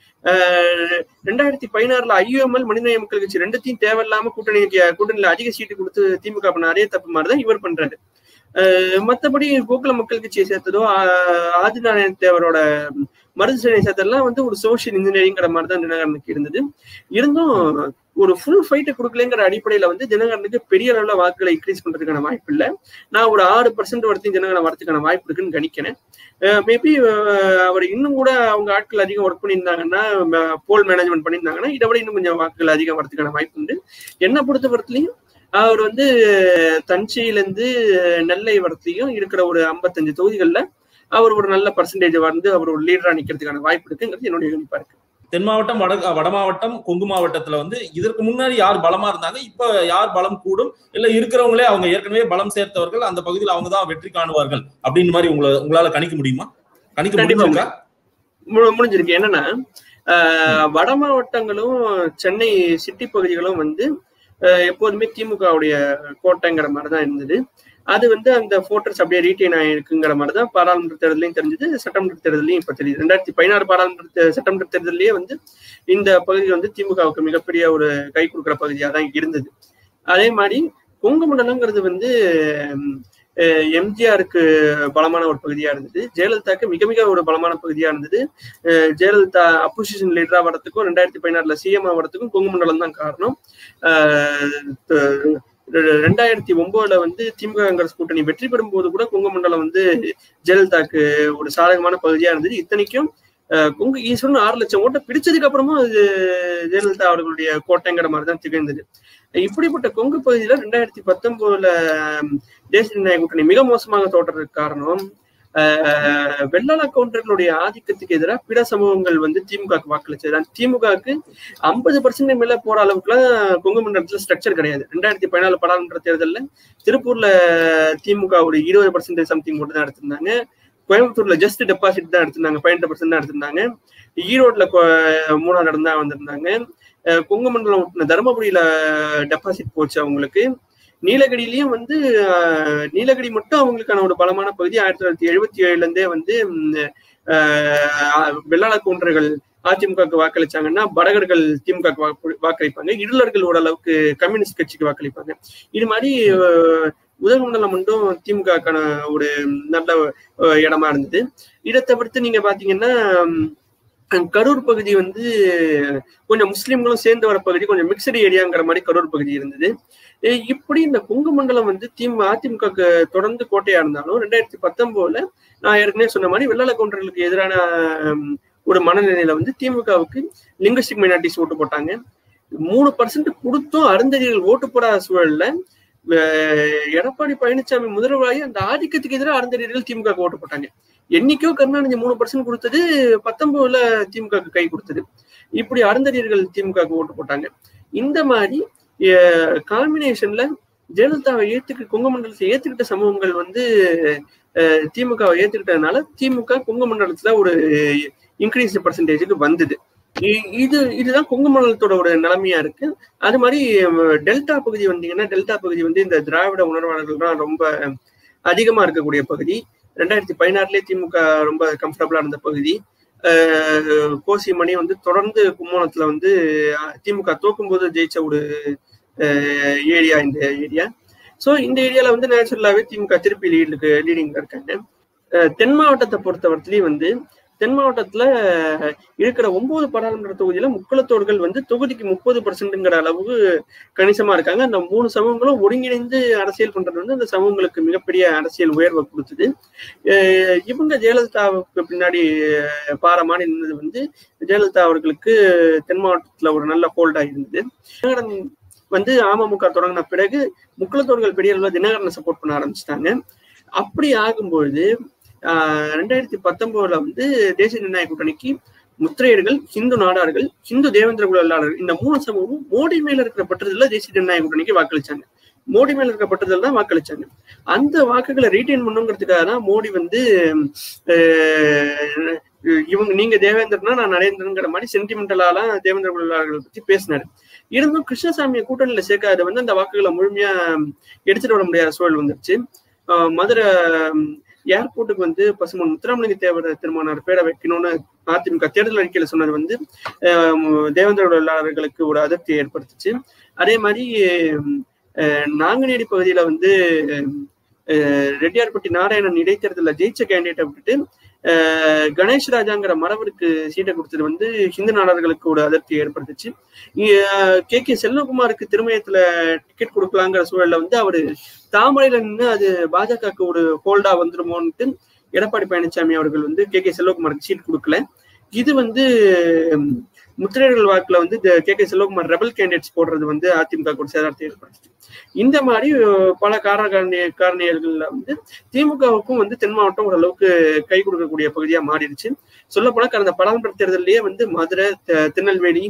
அஹ் ரெண்டாயிரத்தி பதினாறுல ஐயுஎம்எல் மனிதநேய மக்கள் கட்சி ரெண்டுத்தையும் தேவையில்லாம கூட்டணிக்கு கூட்டணியில அதிக சீட்டு கொடுத்து திமுக பண்ண அதே தப்பு மாதிரிதான் இவர் பண்றாரு அஹ் மத்தபடி கோகுல மக்கள் கட்சியை சேர்த்ததோ ஆ- ஆதிநாராயண தேவரோட மருதுசேனை சேர்த்ததெல்லாம் வந்து ஒரு சோசியல் இன்ஜினியரிங்கிற மாதிரி தான் தினகரனுக்கு இருந்தது இருந்தும் ஒரு ஃபுல் ஃபைட்டை கொடுக்கலங்கிற அடிப்படையில வந்து தினகரனுக்கு பெரிய அளவுல வாக்குகளை இன்க்ரீஸ் பண்றதுக்கான வாய்ப்பு இல்லை நான் ஒரு ஆறு பர்சன்ட் வரத்தையும் தினகரன் வரதுக்கான வாய்ப்பு இருக்குன்னு கணிக்கிறேன் மேபி அவர் இன்னும் கூட அவங்க ஆட்கள் அதிகம் ஒர்க் பண்ணியிருந்தாங்கன்னா போல் மேனேஜ்மெண்ட் பண்ணியிருந்தாங்கன்னா இதை விட இன்னும் கொஞ்சம் வாக்குகள் அதிகம் வரதுக்கான வாய்ப்பு உண்டு என்னை பொறுத்த வரத்துலையும் அவர் வந்து தஞ்சையில இருந்து நெல்லை வரத்துலையும் இருக்கிற ஒரு ஐம்பத்தஞ்சு தொகுதிகள்ல அவர் ஒரு நல்ல பர்சன்டேஜ் வந்து அவர் ஒரு லீடரா நிக்கிறதுக்கான வாய்ப்பு இருக்குங்கிறது என்னுடைய கணிப்பா இருக்கு தென் மாவட்டம் வட வட மாவட்டம் கொங்கு மாவட்டத்துல வந்து இதற்கு முன்னாடி யார் பலமா இருந்தாங்க இப்ப யார் பலம் கூடும் இல்ல இருக்கிறவங்களே அவங்க ஏற்கனவே பலம் சேர்த்தவர்கள் அந்த பகுதியில் அவங்க தான் வெற்றி காணுவார்கள் அப்படின்னு மாதிரி உங்களை உங்களால கணிக்க முடியுமா கணிக்க கண்டிப்பா முடியுமா மு- முடிஞ்சிருக்கு என்னன்னா ஆஹ் வட மாவட்டங்களும் சென்னை சிட்டி பகுதிகளும் வந்து ஆஹ் எப்போதுமே திமுகவுடைய கோட்டைங்கிற மாதிரி தான் இருந்தது அது வந்து அந்த போட்டர்ஸ் அப்படியே ரீட்டைன் ஆயிருக்குங்கிற மாதிரி தான் பாராளுமன்ற தேர்தலையும் தெரிஞ்சது சட்டமன்ற தேர்தலையும் இப்ப தெரியுது ரெண்டாயிரத்தி பதினாறு பாராளுமன்ற தே- சட்டமன்ற தேர்தலையே வந்து இந்த பகுதி வந்து திமுகவுக்கு மிகப்பெரிய ஒரு கை கொடுக்குற பகுதியா தான் இருந்தது அதே மாதிரி கொங்கு மண்டலங்கிறது வந்து அஹ், எம்ஜிஆருக்கு பலமான ஒரு பகுதியா இருந்தது ஜெயலலிதாக்கு மிக மிக ஒரு பலமான பகுதியா இருந்தது அஹ், ஜெயலலிதா அப்போசிஷன் லீடரா வரதுக்கும் ரெண்டாயிரத்தி பதினாறுல சிஎம் வரதுக்கும் கொங்கு மண்டலம் தான் காரணம் அஹ், த- ரெ- ரெண்டாயிரத்தி ஒன்பதுல வந்து திமுக காங்கிரஸ் கூட்டணி வெற்றி பெறும் போது கூட கொங்கு மண்டலம் வந்து ஜெயலலிதாக்கு ஒரு சாதகமான பகுதியா இருந்தது இத்தனைக்கும் அஹ், கொங்கு ஈஸ்வரன் ஆறு லட்சம் ஓட்டை பிடிச்சதுக்கு அப்புறமும் அது ஜெயலலிதா அவர்களுடைய கோட்டைங்கிற மாதிரி தான் திகழ்ந்தது இப்படிப்பட்ட கொங்கு பகுதியில ரெண்டாயிரத்தி பத்தொன்பதுல தேசிய ஜனநாயக கூட்டணி மிக மோசமாக தோற்றதுக்கு காரணம் வெள்ளாள கவுண்டர்களுடைய ஆதிக்கத்துக்கு எதிராக பிற சமூகங்கள் வந்து திமுக வாக்களிச்சது திமுகவுக்கு ஐம்பது பர்சன்ட் மேல போற அளவுக்குலாம் கொங்கு மண்டலத்துல ஸ்ட்ரக்சர் கிடையாது ரெண்டாயிரத்தி பதினாலு பாராளுமன்ற தேர்தலில் திருப்பூர்ல திமுக ஒரு இருபது பர்சன்ட் சம்திங் மட்டும் தான் எடுத்திருந்தாங்க கோயம்புத்தூர்ல ஜஸ்ட் டெபாசிட் தான் எடுத்திருந்தாங்க பதினெட்டு பர்சன்ட் தான் எடுத்திருந்தாங்க ஈரோட்ல மூணாவது இடம் தான் வந்திருந்தாங்க கொங்கு மண்டலம் தருமபுரியில டெபாசிட் போச்சு அவங்களுக்கு நீலகிரியிலயும் வந்து நீலகிரி மட்டும் அவங்களுக்கான ஒரு பலமான பகுதி ஆயிரத்தி தொள்ளாயிரத்தி எழுபத்தி ஏழுல இருந்தே வந்து வெள்ளாள கவுண்டர்கள் அதிமுகவுக்கு வாக்களிச்சாங்கன்னா படகர்கள் திமுக வாக்களிப்பாங்க இருளர்கள் ஓரளவுக்கு கம்யூனிஸ்ட் கட்சிக்கு வாக்களிப்பாங்க இது மாதிரி உதகமண்டலம் மட்டும் திமுகக்கான ஒரு நல்ல இடமா இருந்தது இதை தவிர்த்து நீங்க பாத்தீங்கன்னா கரூர் பகுதி வந்து கொஞ்சம் முஸ்லீம்களும் சேர்ந்து வர பகுதி கொஞ்சம் மிக்சடு ஏரியாங்கிற மாதிரி கரூர் பகுதி இருந்தது இப்படி இந்த கொங்கு மண்டலம் வந்து திமுக அதிமுக தொடர்ந்து கோட்டையா இருந்தாலும் ரெண்டாயிரத்தி பத்தொன்பதுல நான் ஏற்கனவே சொன்ன மாதிரி வெள்ளாள கவுண்டர்களுக்கு எதிரான ஒரு மனநிலையில வந்து திமுகவுக்கு லிங்குஸ்டிக் மைனாரிட்டிஸ் ஓட்டு போட்டாங்க மூணு பர்சன்ட் கொடுத்தும் அருந்ததிகள் ஓட்டு போடாத சூழல்ல எடப்பாடி பழனிசாமி முதல்வராகி அந்த ஆதிக்கத்துக்கு எதிராக அருந்ததிகள் திமுக ஓட்டு போட்டாங்க என்னைக்கோ கருணாநிதி மூணு பர்சன்ட் கொடுத்தது பத்தொன்பதுல திமுக கை கொடுத்தது இப்படி அருந்ததியர்கள் திமுக ஓட்டு போட்டாங்க இந்த மாதிரி காம்பினேஷன்ல ஜெயலலிதாவை ஏத்துக்க கொங்கு மண்டலத்தை ஏத்துக்கிட்ட சமூகங்கள் வந்து திமுகவை ஏத்துக்கிட்டதுனால திமுக கொங்கு மண்டலத்துல ஒரு இன்க்ரீஸ் பர்சன்டேஜுக்கு வந்தது இது இதுதான் கொங்கு மண்டலத்தோட ஒரு நிலைமையா இருக்கு அது மாதிரி டெல்டா பகுதி வந்தீங்கன்னா டெல்டா பகுதி வந்து இந்த திராவிட உணர்வாளர்கள் தான் ரொம்ப அதிகமா இருக்கக்கூடிய பகுதி ரெண்டாயிரத்தி பதினாறுலயே திமுக ரொம்ப கம்ஃபர்டபுளா இருந்த பகுதி கோசி மணி வந்து தொடர்ந்து கும்போணத்துல வந்து திமுக தோக்கும் போது ஜெயிச்ச ஒரு ஏரியா இந்த ஏரியா ஸோ இந்த ஏரியால வந்து நேச்சுரலாவே திமுக திருப்பி லீடுக்கு லீடிங்ல இருக்காங்க தென் மாவட்டத்தை பொறுத்தவரத்துலயும் வந்து தென் மாவட்டத்துல இருக்கிற ஒன்பது பாராளுமன்ற தொகுதியில முக்குளத்தோர்கள் வந்து தொகுதிக்கு முப்பது பர்சன்ட்ங்கிற அளவுக்கு கணிசமா இருக்காங்க அந்த மூணு சமூகங்களும் ஒருங்கிணைந்து அரசியல் பண்றது வந்து அந்த சமூகங்களுக்கு மிகப்பெரிய அரசியல் உயர்வை கொடுத்தது இவங்க ஜெயலலிதாவுக்கு பின்னாடி பாரமான இருந்தது வந்து ஜெயலலிதா அவர்களுக்கு தென் மாவட்டத்துல ஒரு நல்ல ஹோல்டா இருந்தது வந்து அமமுக தொடங்கின பிறகு முக்குளத்தோர்கள் பெரிய அளவில் தினகரனை சப்போர்ட் பண்ண ஆரம்பிச்சிட்டாங்க அப்படி ஆகும்பொழுது ரெண்டாயிரத்தி பத்தொன்பதுல வந்து தேசிய ஜனநாயக கூட்டணிக்கு முத்திரையர்கள் ஹிந்து நாடார்கள் ஹிந்து தேவேந்திர குலாளர்கள் இந்த மூணு சமூகமும் மோடி மேல இருக்கிற பட்டதுல தேசிய ஜனநாயக கூட்டணிக்கு வாக்களிச்சாங்க மோடி மேல இருக்க பட்டதில் தான் வாக்களிச்சாங்க அந்த வாக்குகளை ரீட்டைன் பண்ணுங்கிறதுக்காக தான் மோடி வந்து இவங்க நீங்க தேவேந்திரனா நான் நரேந்திரங்கிற மாதிரி சென்டிமெண்டலாலாம் தேவேந்திர குலாளர்கள் பத்தி பேசினாரு இருந்தும் கிருஷ்ணசாமியை கூட்டணியில சேர்க்காத வந்து அந்த வாக்குகளை முழுமையா எடுத்துட்டு வர முடியாத சூழல் வந்துருச்சு மதுரை ஏர்போர்ட்டுக்கு வந்து பசுமன் முத்துராமலிங்க தேவர் திருமணம் பேரை வைக்கணும்னு அதிமுக தேர்தல் அறிக்கையில சொன்னது வந்து தேவேந்திர தொழிலாளர்களுக்கு ஒரு அதிருப்தியை ஏற்படுத்துச்சு அதே மாதிரி நாங்குநேரி பகுதியில வந்து ரெட்டியார்பட்டி நாராயணன் இடைத்தேர்தலில் ஜெயிச்ச கேண்டிடேட்டை விட்டுட்டு கணேஷ் ராஜாங்கிற மரபருக்கு சீட்டை கொடுத்தது வந்து ஹிந்து நாடார்களுக்கு ஒரு அதிருப்தியை ஏற்படுத்துச்சு கே கே செல்வகுமாருக்கு திருமயத்துல டிக்கெட் கொடுக்கலாங்கிற சூழல்ல வந்து அவரு தாமரையில நின்று அது பாஜகவுக்கு ஒரு ஹோல்டா வந்துருமோன்ட்டு எடப்பாடி பழனிசாமி அவர்கள் வந்து கே கே செல்வகுமாருக்கு சீட் கொடுக்கல இது வந்து முத்திரையர்கள் வாக்குல வந்து K K Selvakumar rebel candidates போடுறது வந்து அதிமுக கூட சேதாரத்தை ஏற்படுத்துச்சு இந்த மாதிரி பல காரண காரணி காரணிகள்ல வந்து திமுகவுக்கும் வந்து தென் மாவட்டம் ஓரளவுக்கு கை கொடுக்கக்கூடிய பகுதியா மாறிடுச்சு சொல்ல போனா கடந்த பாராளுமன்ற தேர்தலிலேயே வந்து மதுரை திருநெல்வேலி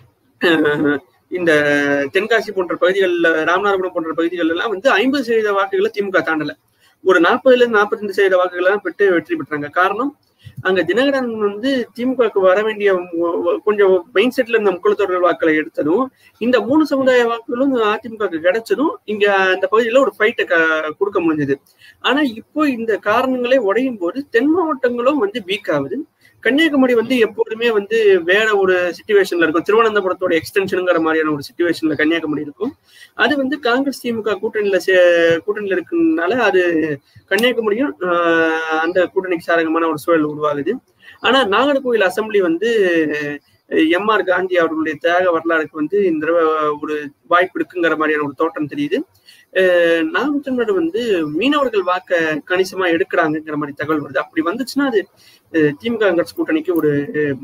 இந்த தென்காசி போன்ற பகுதிகளில் ராமநாதபுரம் போன்ற பகுதிகள் எல்லாம் வந்து ஐம்பது சதவீத வாக்குகளை திமுக தாண்டல ஒரு நாற்பதுல இருந்து நாற்பத்தஞ்சு சதவீத வாக்குகளை தான் பெற்று வெற்றி பெற்றாங்க காரணம் அங்க தினகரன் வந்து திமுகவுக்கு வர வேண்டிய கொஞ்சம் மெயின் செட்ல இருந்த முக்குளத்தோர்கள் வாக்களை எடுத்ததும் இந்த மூணு சமுதாய வாக்குகளும் அதிமுகவுக்கு கிடைச்சதும் இங்க அந்த பகுதியில ஒரு ஃபைட்டை கொடுக்க முடிஞ்சது ஆனா இப்போ இந்த காரணங்களே உடையும் போது தென் மாவட்டங்களும் வந்து வீக் ஆகுது கன்னியாகுமரி வந்து எப்போதுமே வந்து வேற ஒரு சுச்சுவேஷன்ல இருக்கும் திருவனந்தபுரத்தோட எக்ஸ்டென்ஷனுங்கிற மாதிரியான ஒரு சுச்சுவேஷன்ல கன்னியாகுமரி இருக்கும் அது வந்து காங்கிரஸ் திமுக கூட்டணியில கூட்டணியில இருக்குனால அது கன்னியாகுமரியும் அந்த கூட்டணிக்கு சாதகமான ஒரு சூழல் உருவாகுது ஆனா நாகர்கோவில் அசம்பிளி வந்து எம் ஆர் காந்தி அவர்களுடைய தியாக வரலாறுக்கு வந்து இந்த தடவை ஒரு வாய்ப்பு இருக்குங்கிற மாதிரியான ஒரு தோட்டம் தெரியுது நாம் தமிழர் வந்து மீனவர்கள் வாக்க கணிசமா எடுக்கிறாங்கிற மாதிரி தகவல் வருது அப்படி வந்துச்சுன்னா அது திமுக காங்கிரஸ் கூட்டணிக்கு ஒரு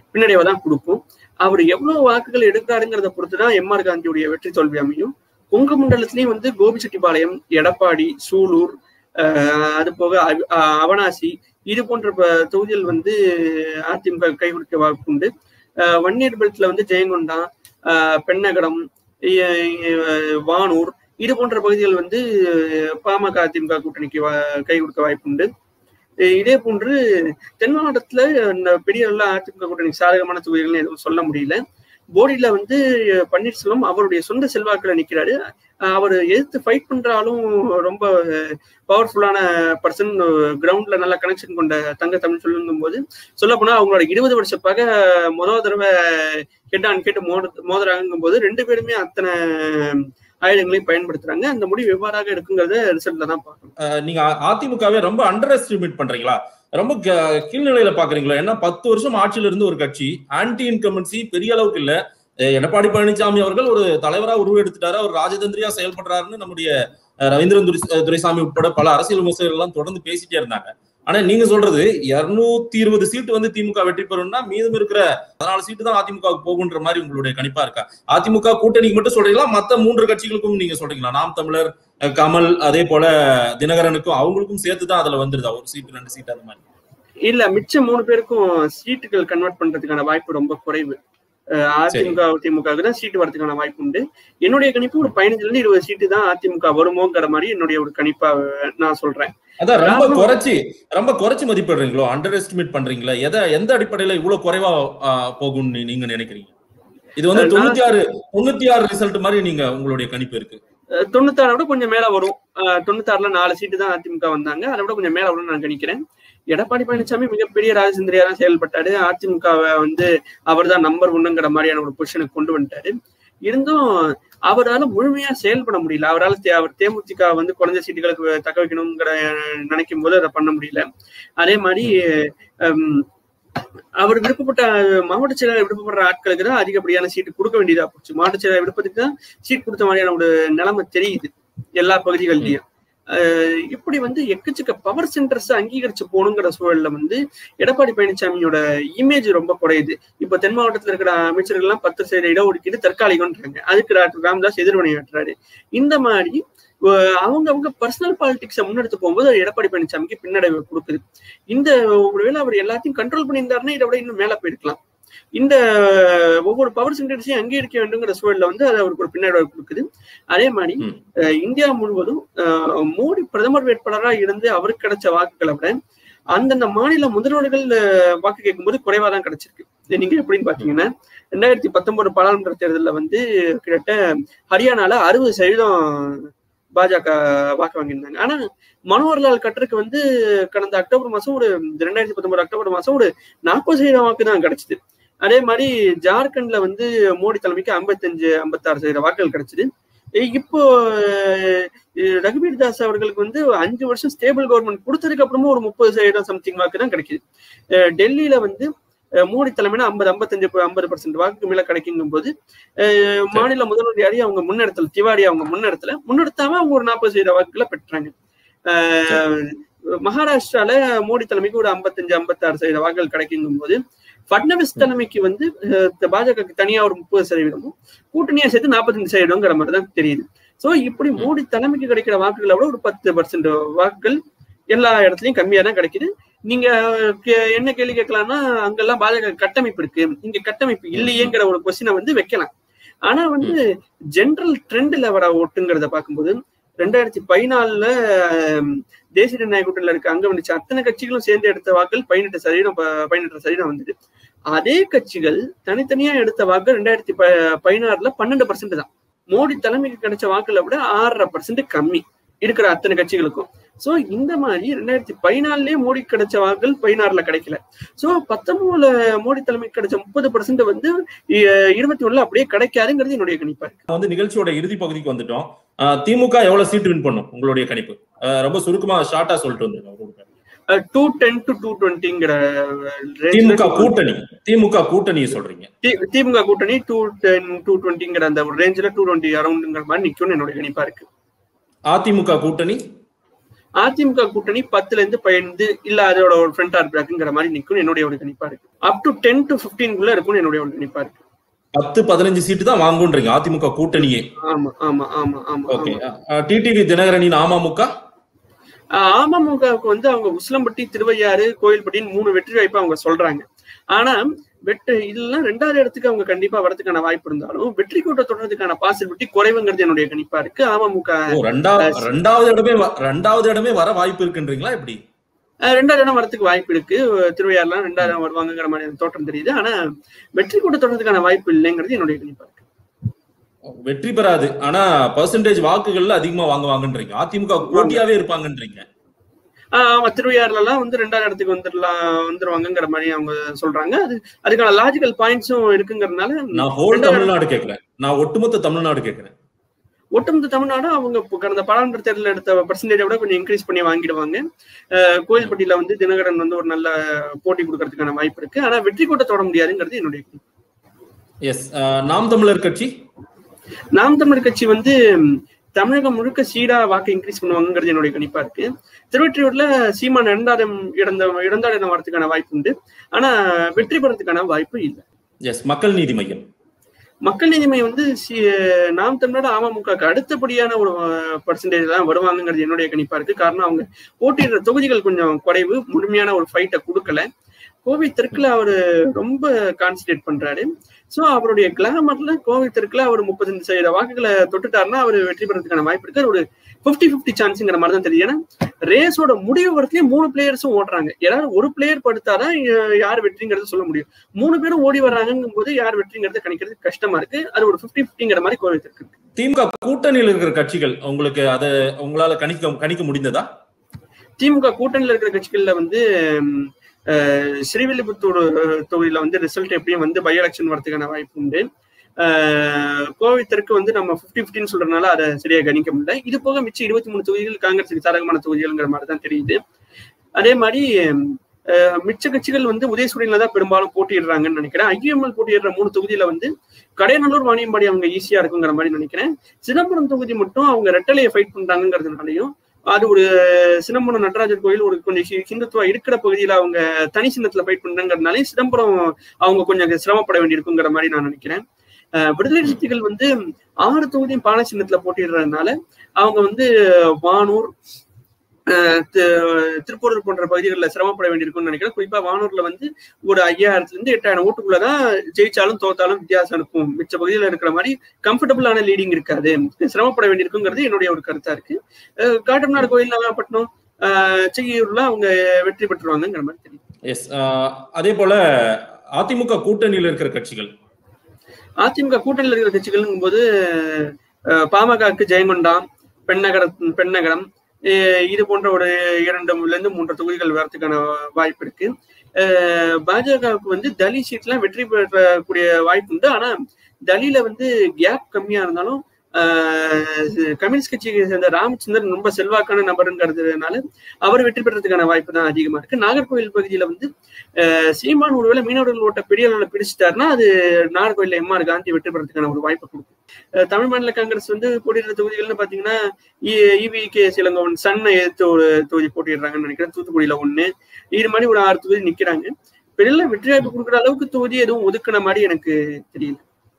பின்னடைவை தான் கொடுக்கும் அவர் எவ்வளவு வாக்குகள் எடுக்கிறாருங்கிறத பொறுத்துதான் எம் ஆர் காந்தியுடைய வெற்றி தோல்வி அமையும் கொங்கு மண்டலத்திலயும் வந்து கோபிச்செட்டிப்பாளையம் எடப்பாடி சூலூர் ஆஹ் அது போக அவ- ஆஹ் அவனாசி இது போன்ற ப- தொகுதிகள் வந்து அதிமுக கை கொடுக்க வாக்குண்டு ஆஹ் வன்னியர் பெல்ட்ல வந்து ஜெயங்கொண்டா ஆஹ் பெண்ணகடம் இ- இ- வானூர் இது போன்ற பகுதிகள் வந்து பாமக அதிமுக கூட்டணிக்கு வா- கை கொடுக்க வாய்ப்புண்டு இ- இதே போன்று தென் மாவட்டத்துல இந்த பெரிய அளவுல அதிமுக கூட்டணி சாதகமான தொகுதிகள்னு எதுவும் சொல்ல முடியல போடியில வந்து பன்னீர்செல்வம் அவருடைய சொந்த செல்வாக்குல நிக்கிறாரு அஹ் அவர் எதிர்த்து ஃபைட் பண்றாலும் ரொம்ப பவர்ஃபுல்லான பர்சன் கிரவுண்ட்ல நல்ல கனெக்ஷன் கொண்ட தங்க தமிழ் சொல்லுங்கும் போது சொல்ல போனா அவங்களோட இருபது வருஷ பகை முதல் தடவை ஹெட் ஆன் கேட்டு மோத மோதுறாங்கும் போது ரெண்டு பேருமே அத்தனை ஆயுதங்களையும் பயன்படுத்துறாங்க அந்த முடிவு எவ்வாறாக இருக்குங்கிறத ரிசல்ட்ல தான் பார்க்கணும் அஹ் நீங்க அ- அதிமுகவை ரொம்ப அண்டர் எஸ்டிமேட் பண்றீங்களா ரொம்ப க- கீழ்நிலையில பாக்குறீங்களா ஏன்னா பத்து வருஷம் ஆட்சியில இருந்து ஒரு கட்சி ஆன்டி இன்கம்பன்சி பெரிய அளவுக்கு இல்ல அஹ் எடப்பாடி பழனிசாமி அவர்கள் ஒரு தலைவரா உருவெடுத்துட்டாரு அவர் ராஜதந்திரியா செயல்படுறாருன்னு நம்முடைய அஹ், ரவீந்திரன் துரை- துரைசாமி உட்பட பல அரசியல் விமர்சகர்கள் எல்லாம் தொடர்ந்து பேசிட்டே இருந்தாங்க ஆனா நீங்க சொல்றது இருநூத்தி இருபது சீட்டு வந்து திமுக வெற்றி பெறும்னா மீதம் இருக்கிற பதினாலு சீட்டு தான் அதிமுகவுக்கு போகுன்ற மாதிரி உங்களுடைய கணிப்பா இருக்கா அதிமுக கூட்டணிக்கு மட்டும் சொல்றீங்களா மத்த மூன்று கட்சிகளுக்கும் நீங்க சொல்றீங்களா நாம் தமிழர் அஹ், கமல் அதே போல தினகரனுக்கும் அவங்களுக்கும் சேர்த்து தான் அதுல வந்துருதா ஒரு சீட்டு ரெண்டு சீட் அந்த மாதிரி இல்ல மிச்ச மூணு பேருக்கும் சீட்டுகள் கன்வெர்ட் பண்றதுக்கான வாய்ப்பு ரொம்ப குறைவு அஹ் அதிமுக திமுகவுக்கு தான் சீட்டு வரதுக்கான வாய்ப்பு உண்டு என்னுடைய கணிப்பு ஒரு பதினஞ்சுல இருந்து இருபது சீட்டு தான் அதிமுக வருமோங்கிற மாதிரி என்னுடைய ஒரு கணிப்பா அஹ், நான் சொல்றேன் அதான் ரொம்ப காரணம் குறைச்சி ரொம்ப குறைச்சு மதிப்பிடுறீங்களோ அண்டர் எஸ்டிமேட் பண்றீங்களா எதை எந்த அடிப்படையில இவ்வளவு குறைவா ஆஹ், போகும்னு நீ- நீங்க நினைக்கிறீங்க இது வந்து நான் தொண்ணூத்தி ஆறு தொண்ணூத்தி ஆறு ரிசல்ட் மாதிரி நீங்க உங்களுடைய கணிப்பு இருக்கு அஹ் தொண்ணூத்தாறை விட கொஞ்சம் மேல வரும் அஹ் தொண்ணூத்தாறுல நாலு சீட்டு தான் அதிமுக வந்தாங்க அதை விட கொஞ்சம் மேல வரும்னு நான் கணிக்கிறேன் எடப்பாடி பழனிசாமி மிகப்பெரிய ராஜச்சந்திரியா தான் செயல்பட்டாரு அதிமுகவை வந்து அவர் தான் நம்பர் ஒண்ணுங்கிற மாதிரியான ஒரு பொசிஷனுக்கு கொண்டு வந்துட்டாரு இருந்தும் அவரால முழுமையா செயல்பட முடியல அவரால் தே- அவர் தேமுதிக வந்து குறைஞ்ச சீட்டுகளுக்கு தக்க வைக்கணுங்கிற நினைக்கும் போது அதை பண்ண முடியல அதே மாதிரி ஹம், அவர் விருப்பப்பட்ட மாவட்ட செயலாளர் விருப்பப்படுற ஆட்களுக்கு தான் அதிகப்படியான சீட்டு கொடுக்க வேண்டியதா போச்சு மாவட்ட செயலாளர் விருப்பத்துக்கு தான் சீட் கொடுத்த மாதிரியான ஒரு நிலைமை தெரியுது எல்லா பகுதிகள்லயும் அஹ் இப்படி வந்து எக்கச்சக்க பவர் சென்டர்ஸ் அங்கீகரிச்சு போகணுங்கிற சூழல்ல வந்து எடப்பாடி பழனிசாமியோட இமேஜ் ரொம்ப குறையுது இப்ப தென் மாவட்டத்துல இருக்கிற அமைச்சர்கள் எல்லாம் பத்து சதவீத இடஒதுக்கீடு தற்காலிகம்ன்றாங்க அதுக்கு டாக்டர் ராமதாஸ் எதிர்வினையாற்றுறாரு இந்த மாதிரி அஹ் அவங்க அவங்க பர்சனல் பாலிடிக்ஸை முன்னெடுத்து போகும்போது அது எடப்பாடி பழனிசாமிக்கு பின்னடைவு கொடுக்குது இந்த ஒருவேளை அவர் எல்லாத்தையும் கண்ட்ரோல் பண்ணியிருந்தாருன்னா இதை விட இன்னும் மேல போயிருக்கலாம் இந்த ஒவ்வொரு பவர் சென்டர்ஸையும் அங்கீகரிக்க வேண்டுங்கிற சூழல்ல வந்து அது அவருக்கு ஒரு பின்னடைவு கொடுக்குது அதே மாதிரி ம். அஹ் இந்தியா முழுவதும் அஹ் மோடி பிரதமர் வேட்பாளராக இருந்து அவருக்கு கிடைச்ச வாக்குகளை விட அந்தந்த மாநில முதல்வர்கள் அஹ், வாக்கு கேட்கும்போது குறைவா தான் கிடைச்சிருக்கு இது நீங்க எப்படின்னு பாத்தீங்கன்னா ரெண்டாயிரத்தி பத்தொன்பது பாராளுமன்ற தேர்தலில் வந்து கிட்டத்தட்ட ஹரியானால அறுபது சதவீதம் பாஜக வாக்கு வாங்கியிருந்தாங்க ஆனா மனோகர்லால் கட்டருக்கு வந்து கடந்த அக்டோபர் மாசம் ஒரு ரெண்டாயிரத்தி பத்தொன்பது அக்டோபர் மாசம் ஒரு நாற்பது சதவீதம் வாக்கு தான் கிடைச்சது அதே மாதிரி ஜார்க்கண்ட்ல வந்து மோடி தலைமைக்கு ஐம்பத்தஞ்சு ஐம்பத்தாறு சதவீத வாக்குகள் கிடைச்சது இ- இப்போ அஹ், ரகுபீர் தாஸ் அவர்களுக்கு வந்து அஞ்சு வருஷம் ஸ்டேபிள் கவர்மெண்ட் கொடுத்ததுக்கு அப்புறமும் ஒரு முப்பது சதவீதம் சம்திங் வாக்கு தான் கிடைக்குது அஹ், டெல்லியில வந்து அஹ், மோடி தலைமையில ஐம்பது ஐம்பத்தஞ்சு ஐம்பது பர்சன்ட் வாக்குக்கு மேல கிடைக்குங்கும் போது அஹ், மாநில முதல்வர் யாரையும் அவங்க முன்னெடுத்தல திவாரி அவங்க முன்னெடுத்தல முன்னெடுத்தாம அவங்க ஒரு நாற்பது சதவீத வாக்குகளை பெற்றாங்க அஹ், மகாராஷ்டிரால மோடி தலைமைக்கு ஒரு ஐம்பத்தஞ்சு ஐம்பத்தாறு சதவீத வாக்குகள் கிடைக்குங்கும் போது பட்னவிஸ் தலைமைக்கு வந்து அஹ், பாஜகவுக்கு தனியா ஒரு முப்பது சதவீதமும் கூட்டணியா சேர்த்து நாற்பத்தஞ்சு சதவீதங்கிற மாதிரி தான் தெரியுது சோ இப்படி மோடி தலைமைக்கு கிடைக்கிற வாக்குகளை விட ஒரு பத்து பர்சன்ட் வாக்குகள் எல்லா இடத்துலயும் கம்மியா தான் கிடைக்குது நீங்க கே- என்ன கேள்வி கேட்கலாம்னா அங்கெல்லாம் பாஜக கட்டமைப்பு இருக்கு இங்க கட்டமைப்பு இல்லையேங்கிற ஒரு கொஸ்டினை வந்து வைக்கலாம் ஆனா வந்து ஜெனரல் ட்ரெண்ட்ல வர ஓட்டுங்கிறத பார்க்கும்போது ரெண்டாயிரத்தி பதினாலுல ஆம், தேசிய ஜனநாயக கூட்டணியில இருக்க அங்க வந்துச்சு அத்தனை கட்சிகளும் சேர்ந்து எடுத்த வாக்குகள் பதினெட்டு சதவீதம் ப- பதினெட்டு சதவீதம் வந்தது அதே கட்சிகள் தனித்தனியா எடுத்த வாக்கு ரெண்டாயிரத்தி ப பதினாறுல பன்னெண்டு பர்சன்ட் தான் மோடி தலைமைக்கு கிடைச்ச வாக்குகளை விட ஆறரை பர்சன்ட் கம்மி இருக்கிற அத்தனை கட்சிகளுக்கும் சோ இந்த மாதிரி ரெண்டாயிரத்தி பதினாலுலயே மோடி கிடைச்ச வாக்குகள் பதினாறுல கிடைக்கல சோ பத்தொன்பதுல மோடி தலைமைக்கு கிடைச்ச முப்பது பர்சன்ட் வந்து இ- இருபத்தி ஒண்ணுல அப்படியே கிடைக்காதுங்கிறது என்னுடைய கணிப்பா இருக்கு வந்து நிகழ்ச்சியோட இறுதி பகுதிக்கு வந்துட்டோம் ஆஹ் திமுக எவ்வளவு சீட்டு வின் பண்ணும் உங்களுடைய கணிப்பு ஆஹ் ரொம்ப சுருக்கமா ஷார்ட்டா சொல்லிட்டு வந்துருங்க டூ டென் டு டூ டுவெண்ட்டிங்கிற திமுக கூட்டணி திமுக கூட்டணியை சொல்றீங்க திமுக கூட்டணி டூ டென் டூ டுவெண்ட்டிங்கிற அந்த ஒரு ரேஞ்சில் டூ டுவெண்ட்டி அரௌண்டுங்கிற மாதிரி நிக்கும்னு என்னோட கணிப்பா இருக்கு அதிமுக கூட்டணி அதிமுக கூட்டணி பத்துல இருந்து பதினைந்து இல்ல அதோட ஒரு ஃப்ரண்ட் ஆர் பேக்குங்கிற மாதிரி நிற்கும் என்னுடைய ஒரு கணிப்பா இருக்கு அப் டு டென் டு பிப்டீன்குள்ள இருக்கும்னு என்னுடைய ஒரு கணிப்பா இருக்கு பத்து பதினஞ்சு சீட்டு தான் வாங்குன்றீங்க அதிமுக கூட்டணியே ஆமா ஆமா ஆமா ஆமா ஓகே டிடிவி தினகரனின் அமமுக ஆஹ் அமமுகவுக்கு வந்து அவங்க உசிலம்பட்டி திருவையாறு கோயில்பட்டின்னு மூணு வெற்றி வாய்ப்பு அவங்க சொல்றாங்க ஆனா வெட்டு இதெல்லாம் ரெண்டாவது இடத்துக்கு அவங்க கண்டிப்பா வரதுக்கான வாய்ப்பு இருந்தாலும் வெற்றி கூட்ட தொடர்றதுக்கான பாசிபிலிட்டி குறைவுங்கிறது என்னுடைய கணிப்பா இருக்கு அமமுக ஓ ரெண்டாவது ரெண்டாவது இடமே வ- ரெண்டாவது இடமே வர வாய்ப்பு இருக்குன்றீங்களா எப்படி ஆஹ் ரெண்டாவது இடம் வரதுக்கு வாய்ப்பு இருக்கு திருவையாறுலாம் ரெண்டாவது இடம் வருவாங்கங்கிற மாதிரி எனக்கு தோற்றம் தெரியுது ஆனா வெற்றி கூட்ட தொடர்றதுக்கான வாய்ப்பு இல்லைங்கிறது என்னுடைய கணிப்பா இருக்கு வெற்றி பெறாது ஆனா பர்சன்டேஜ் வாக்குகள்ல அதிகமா வாங்குவாங்கன்றீங்க அதிமுக போட்டியாவே இருப்பாங்கன்றீங்க ஆஹ் ஆமா திருவையாறுல எல்லாம் வந்து ரெண்டாவது இடத்துக்கு வந்துடலாம் வந்துருவாங்கங்கிற மாதிரி அவங்க சொல்றாங்க அது அதுக்கான லாஜிக்கல் பாயிண்ட்ஸும் இருக்குங்கிறதுனால நான் ஹோல் ரெண்டாவது தமிழ்நாடு கேக்குறேன் நான் ஒட்டுமொத்த தமிழ்நாடு கேக்குறேன் ஒட்டுமொத்த தமிழ்நாடும் அவங்க இப்ப கடந்த பாராளுமன்ற தேர்தலில் எடுத்த பர்சன்டேஜை விட கொஞ்சம் இன்க்ரீஸ் பண்ணி வாங்கிடுவாங்க அஹ் கோயில்பட்டியில வந்து தினகரன் வந்து ஒரு நல்ல போட்டி கொடுக்கறதுக்கான வாய்ப்பு இருக்கு ஆனா வெற்றி கூட்ட தொட முடியாதுங்கிறது என்னுடைய கருத்து. எஸ் நாம் தமிழர் கட்சி நாம் தமிழர் கட்சி வந்து ம், தமிழகம் முழுக்க சீடா வாக்கு இன்க்ரீஸ் பண்ணுவாங்கங்கிறது என்னுடைய கணிப்பா இருக்கு திருவற்றியூர்ல சீமான் இரண்டாவது இடம் இரண்டாவது இடம் வரதுக்கான வாய்ப்பு உண்டு ஆனா வெற்றி பெறதுக்கான வாய்ப்பு இல்லை எஸ் மக்கள் நீதி மையம் மக்கள் நீதிமை வந்து சி- நாம் தமிழ்நாடு அமமுக அடுத்தபடியான ஒரு பர்சன்டேஜ் தான் வருவாங்கங்கிறது என்னுடைய கணிப்பா இருக்கு காரணம் அவங்க போட்டியிடுற தொகுதிகள் கொஞ்சம் குறைவு முழுமையான ஒரு ஃபைட்டை கொடுக்கல கோவை தெற்குல அவரு ரொம்ப கான்சன்ட்ரேட் பண்றாரு சோ அவருடைய கிளாமர்ல கோவை தெற்குல அவர் முப்பத்தஞ்சு சதவீத வாக்குகளை தொட்டுட்டாருன்னா அவர் வெற்றி பெறதுக்கான வாய்ப்பு இருக்கு அது ஒரு பிப்டி பிப்டி சான்ஸ்ங்கிற மாதிரி தான் தெரியுது ஏன்னா ரேஸோட முடிவு வரத்துலயே மூணு பிளேயர்ஸும் ஓடுறாங்க யாராவது ஒரு பிளேயர் படுத்தாதான் அஹ், யார் வெற்றிங்கிறது சொல்ல முடியும் மூணு பேரும் ஓடி வர்றாங்கும் போது யார் வெற்றிங்கிறத கணிக்கிறது கஷ்டமா இருக்கு அது ஒரு பிப்டி பிப்டிங்கிற மாதிரி கோவை தெற்கு இருக்கு திமுக கூட்டணியில் இருக்கிற கட்சிகள் உங்களுக்கு அதை உங்களால கணிக்க கணிக்க முடிந்ததா திமுக கூட்டணியில இருக்கிற கட்சிகள்ல வந்து ம், அஹ், ஸ்ரீவில்லிபுத்தூர் அஹ், தொகுதியில வந்து ரிசல்ட் எப்படியும் வந்து பை எலெக்ஷன் வரதுக்கான வாய்ப்பு உண்டு அஹ், கோவை தெற்கு வந்து நம்ம பிப்டி பிப்டின்னு சொல்றதுனால அதை சரியா கணிக்க முடியல இது போக மிச்சம் இருபத்தி மூணு தொகுதிகள் காங்கிரஸுக்கு சாதகமான தொகுதிகள்ங்கிற மாதிரி தான் தெரியுது அதே மாதிரி அஹ், மிச்ச கட்சிகள் வந்து உதயசூரியன்ல தான் பெரும்பாலும் போட்டியிடுறாங்கன்னு நினைக்கிறேன் ஐஎம்எல் போட்டியிடுற மூணு தொகுதியில வந்து கடையநல்லூர் வாணியம்பாடி அவங்க ஈஸியா இருக்குங்கிற மாதிரி நினைக்கிறேன் சிதம்பரம் தொகுதி மட்டும் அவங்க ரெட்டலையை ஃபைட் பண்றாங்கிறதுனாலையும் அது ஒரு சிதம்பரம் நடராஜர் கோயில் ஒரு கொஞ்சம் ஹி- ஹிந்துத்துவா இருக்கிற பகுதியில அவங்க தனி சின்னத்துல ஃபைட் பண்றாங்கிறதுனாலே சிதம்பரம் அவங்க கொஞ்சம் சிரமப்பட வேண்டியிருக்குங்கிற மாதிரி நான் நினைக்கிறேன் அஹ் விடுதலை சிறுத்தைகள் வந்து ஆறு தொகுதியும் பானை சின்னத்துல போட்டிடுறதுனால அவங்க வந்து வானூர் அஹ் தி- திருப்பூர் போன்ற பகுதிகளில் சிரமப்பட வேண்டியிருக்கும்னு நினைக்கிறேன் குறிப்பா வானூர்ல வந்து ஒரு ஐயாயிரத்துல இருந்து எட்டாயிரம் ஓட்டுக்குள்ளதான் ஜெயிச்சாலும் தோத்தாலும் வித்தியாசம் இருக்கும் மிச்ச பகுதியில இருக்கிற மாதிரி கம்ஃபர்டபுளான லீடிங் இருக்காது சிரமப்பட வேண்டியிருக்குங்கிறது என்னுடைய ஒரு கருத்தா இருக்கு அஹ் காட்டம்நாடு கோயில் நாகப்பட்டினம் அஹ் செய்யூர்ல அவங்க வெற்றி பெற்றுருவாங்கங்கிற மாதிரி தெரியும் எஸ் அதே போல அதிமுக கூட்டணியில் இருக்கிற கட்சிகள் அதிமுக கூட்டணியில் இருக்கிற கட்சிகள்ங்கும் போது அஹ், பாமகவுக்கு ஜெயங்கொண்டாம் பெண்ணகர பெண்ணகரம் அஹ், இது போன்ற ஒரு இரண்டுல இருந்து மூன்று தொகுதிகள் வரதுக்கான வாய்ப்பு இருக்கு அஹ், பாஜகவுக்கு வந்து தலி சீட்லாம் வெற்றி பெறக்கூடிய வாய்ப்பு உண்டு ஆனா தலியில வந்து கேப் கம்மியா இருந்தாலும் அஹ், கம்யூனிஸ்ட் கட்சியை சேர்ந்த ராமச்சந்திரன் ரொம்ப செல்வாக்கான நபருங்கிறதுனால அவர் வெற்றி பெறதுக்கான வாய்ப்பு தான் அதிகமா இருக்கு நாகர்கோவில் பகுதியில வந்து அஹ், சீமான் ஒருவேளை மீனவர்கள் ஓட்ட பெரிய அளவில் பிடிச்சிட்டாருன்னா அது நாகர்கோயில்ல எம்ஆர் காந்தி வெற்றி பெறதுக்கான ஒரு வாய்ப்பை கொடுக்கும் அஹ், தமிழ் மாநில காங்கிரஸ் வந்து போட்டியிடுற தொகுதிகள்னு பாத்தீங்கன்னா இவி கே சிலங்கோவன் சன்னை எதிர்த்து ஒரு தொகுதி போட்டிடுறாங்கன்னு நினைக்கிறேன் தூத்துக்குடியில ஒண்ணு இது மாதிரி ஒரு ஆறு தொகுதி நிக்கிறாங்க பெரிய வெற்றி வாய்ப்பு கொடுக்குற அளவுக்கு தொகுதி எதுவும் ஒதுக்குன மாதிரி எனக்கு தெரியல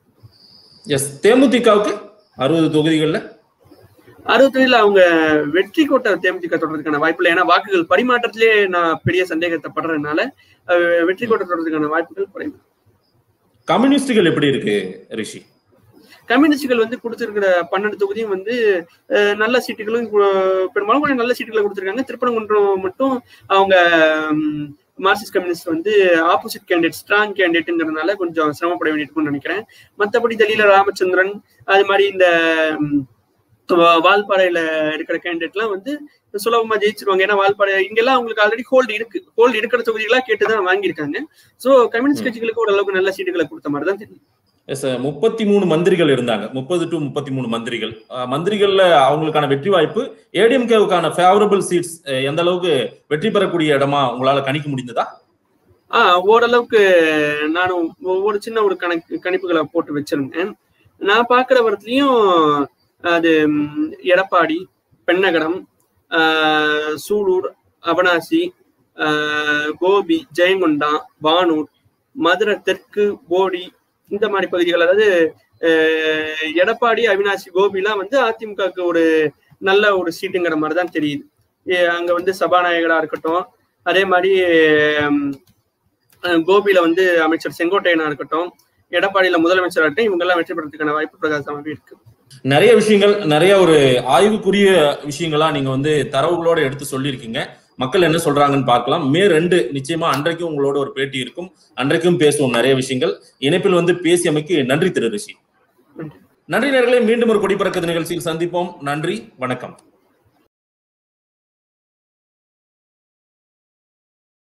எஸ் தேமுதிகவுக்கு அறுபது தொகுதிகள்ல அறுபத்தொன்னுல அவங்க வெற்றி கோட்டை தேமுதிக தொடர்றதுக்கான வாய்ப்பு இல்லை ஏன்னா வாக்குகள் பரிமாற்றத்திலே நான் பெரிய சந்தேகத்தை படுறதுனால அஹ், வெற்றி கோட்டை தொடர்றதுக்கான வாய்ப்புகள் குறைவு கம்யூனிஸ்டுகள் எப்படி இருக்கு ரிஷி கம்யூனிஸ்டுகள் வந்து கொடுத்திருக்கிற பன்னெண்டு தொகுதியும் வந்து அஹ், நல்ல சீட்டுகளும் கு- பெரும்பாலும் கொஞ்சம் நல்ல சீட்டுகளை கொடுத்திருக்காங்க திருப்பரங்குன்றம் மட்டும் அவங்க ம், மார்க்சிஸ்ட் கம்யூனிஸ்ட் வந்து ஆப்போசிட் கேண்டிடேட் ஸ்ட்ராங் கேண்டிடேட்ங்கிறதுனால கொஞ்சம் சிரமப்பட வேண்டியிருக்கும்னு நினைக்கிறேன் மற்றபடி டெல்லியில ராமச்சந்திரன் அது மாதிரி இந்த ம், வா- வால்பாறையில இருக்கிற கேண்டிடேட்லாம் வந்து சுலபமா ஜெயிச்சிருவாங்க ஏன்னா வால்பாறை இங்கெல்லாம் அவங்களுக்கு ஆல்ரெடி ஹோல்டு இருக்கு ஹோல்டு இருக்கிற தொகுதிகளா கேட்டுதான் வாங்கியிருக்காங்க சோ கம்யூனிஸ்ட் கட்சிகளுக்கு ஓரளவுக்கு நல்ல சீட்டுகளை கொடுத்த மாதிரி தான் தெரியும் எஸ் முப்பத்தி மூணு மந்திரிகள் இருந்தாங்க முப்பது டு முப்பத்தி மூணு மந்திரிகள் அஹ், மந்திரிகள்ல அவங்களுக்கான வெற்றி வாய்ப்பு ஏடிஎம்கேவுக்கான ஃபேவரபிள் சீட்ஸ் எந்த அளவுக்கு வெற்றி பெறக்கூடிய இடமா உங்களால கணிக்க முடிந்ததா ஆஹ் ஓரளவுக்கு நானும் ஒரு சின்ன ஒரு கணக்கு கணிப்புகளை போட்டு வச்சிருந்தேன் நான் பார்க்குற வரத்துலயும் அது ம், எடப்பாடி பெண்ணகரம் ஆஹ் சூலூர் அவனாசி ஆஹ் கோபி ஜெயங்கொண்டா வானூர் மதுரை தெற்கு போடி இந்த மாதிரி பகுதிகள் அதாவது ஆஹ் எடப்பாடி அவினாசி கோபிலாம் வந்து அதிமுகவுக்கு ஒரு நல்ல ஒரு சீட்டுங்கிற மாதிரி தான் தெரியுது ஏ- அங்க வந்து சபாநாயகரா இருக்கட்டும் அதே மாதிரி ஹம், அஹ் கோபியில வந்து அமைச்சர் செங்கோட்டையனா இருக்கட்டும் எடப்பாடியில முதலமைச்சர் இருக்கட்டும் இவங்க எல்லாம் வெற்றி பெறதுக்கான வாய்ப்பு பிரகாசமாவே இருக்கு நிறைய விஷயங்கள் நிறைய ஒரு ஆய்வுக்குரிய விஷயங்களா நீங்க வந்து தரவுகளோட எடுத்து சொல்லியிருக்கீங்க மக்கள் என்ன சொல்றாங்கன்னு பார்க்கலாம் மே ரெண்டு நிச்சயமா அன்றைக்கும் உங்களோட ஒரு பேட்டி இருக்கும் அன்றைக்கும் பேசுவோம் நிறைய விஷயங்கள் இணைப்பில் வந்து பேசியமைக்கு நன்றி திரு ரிஷி நன்றி. நன்றி நேர்களே மீண்டும் ஒரு கொடி பறக்குது நிகழ்ச்சியில் சந்திப்போம் நன்றி வணக்கம்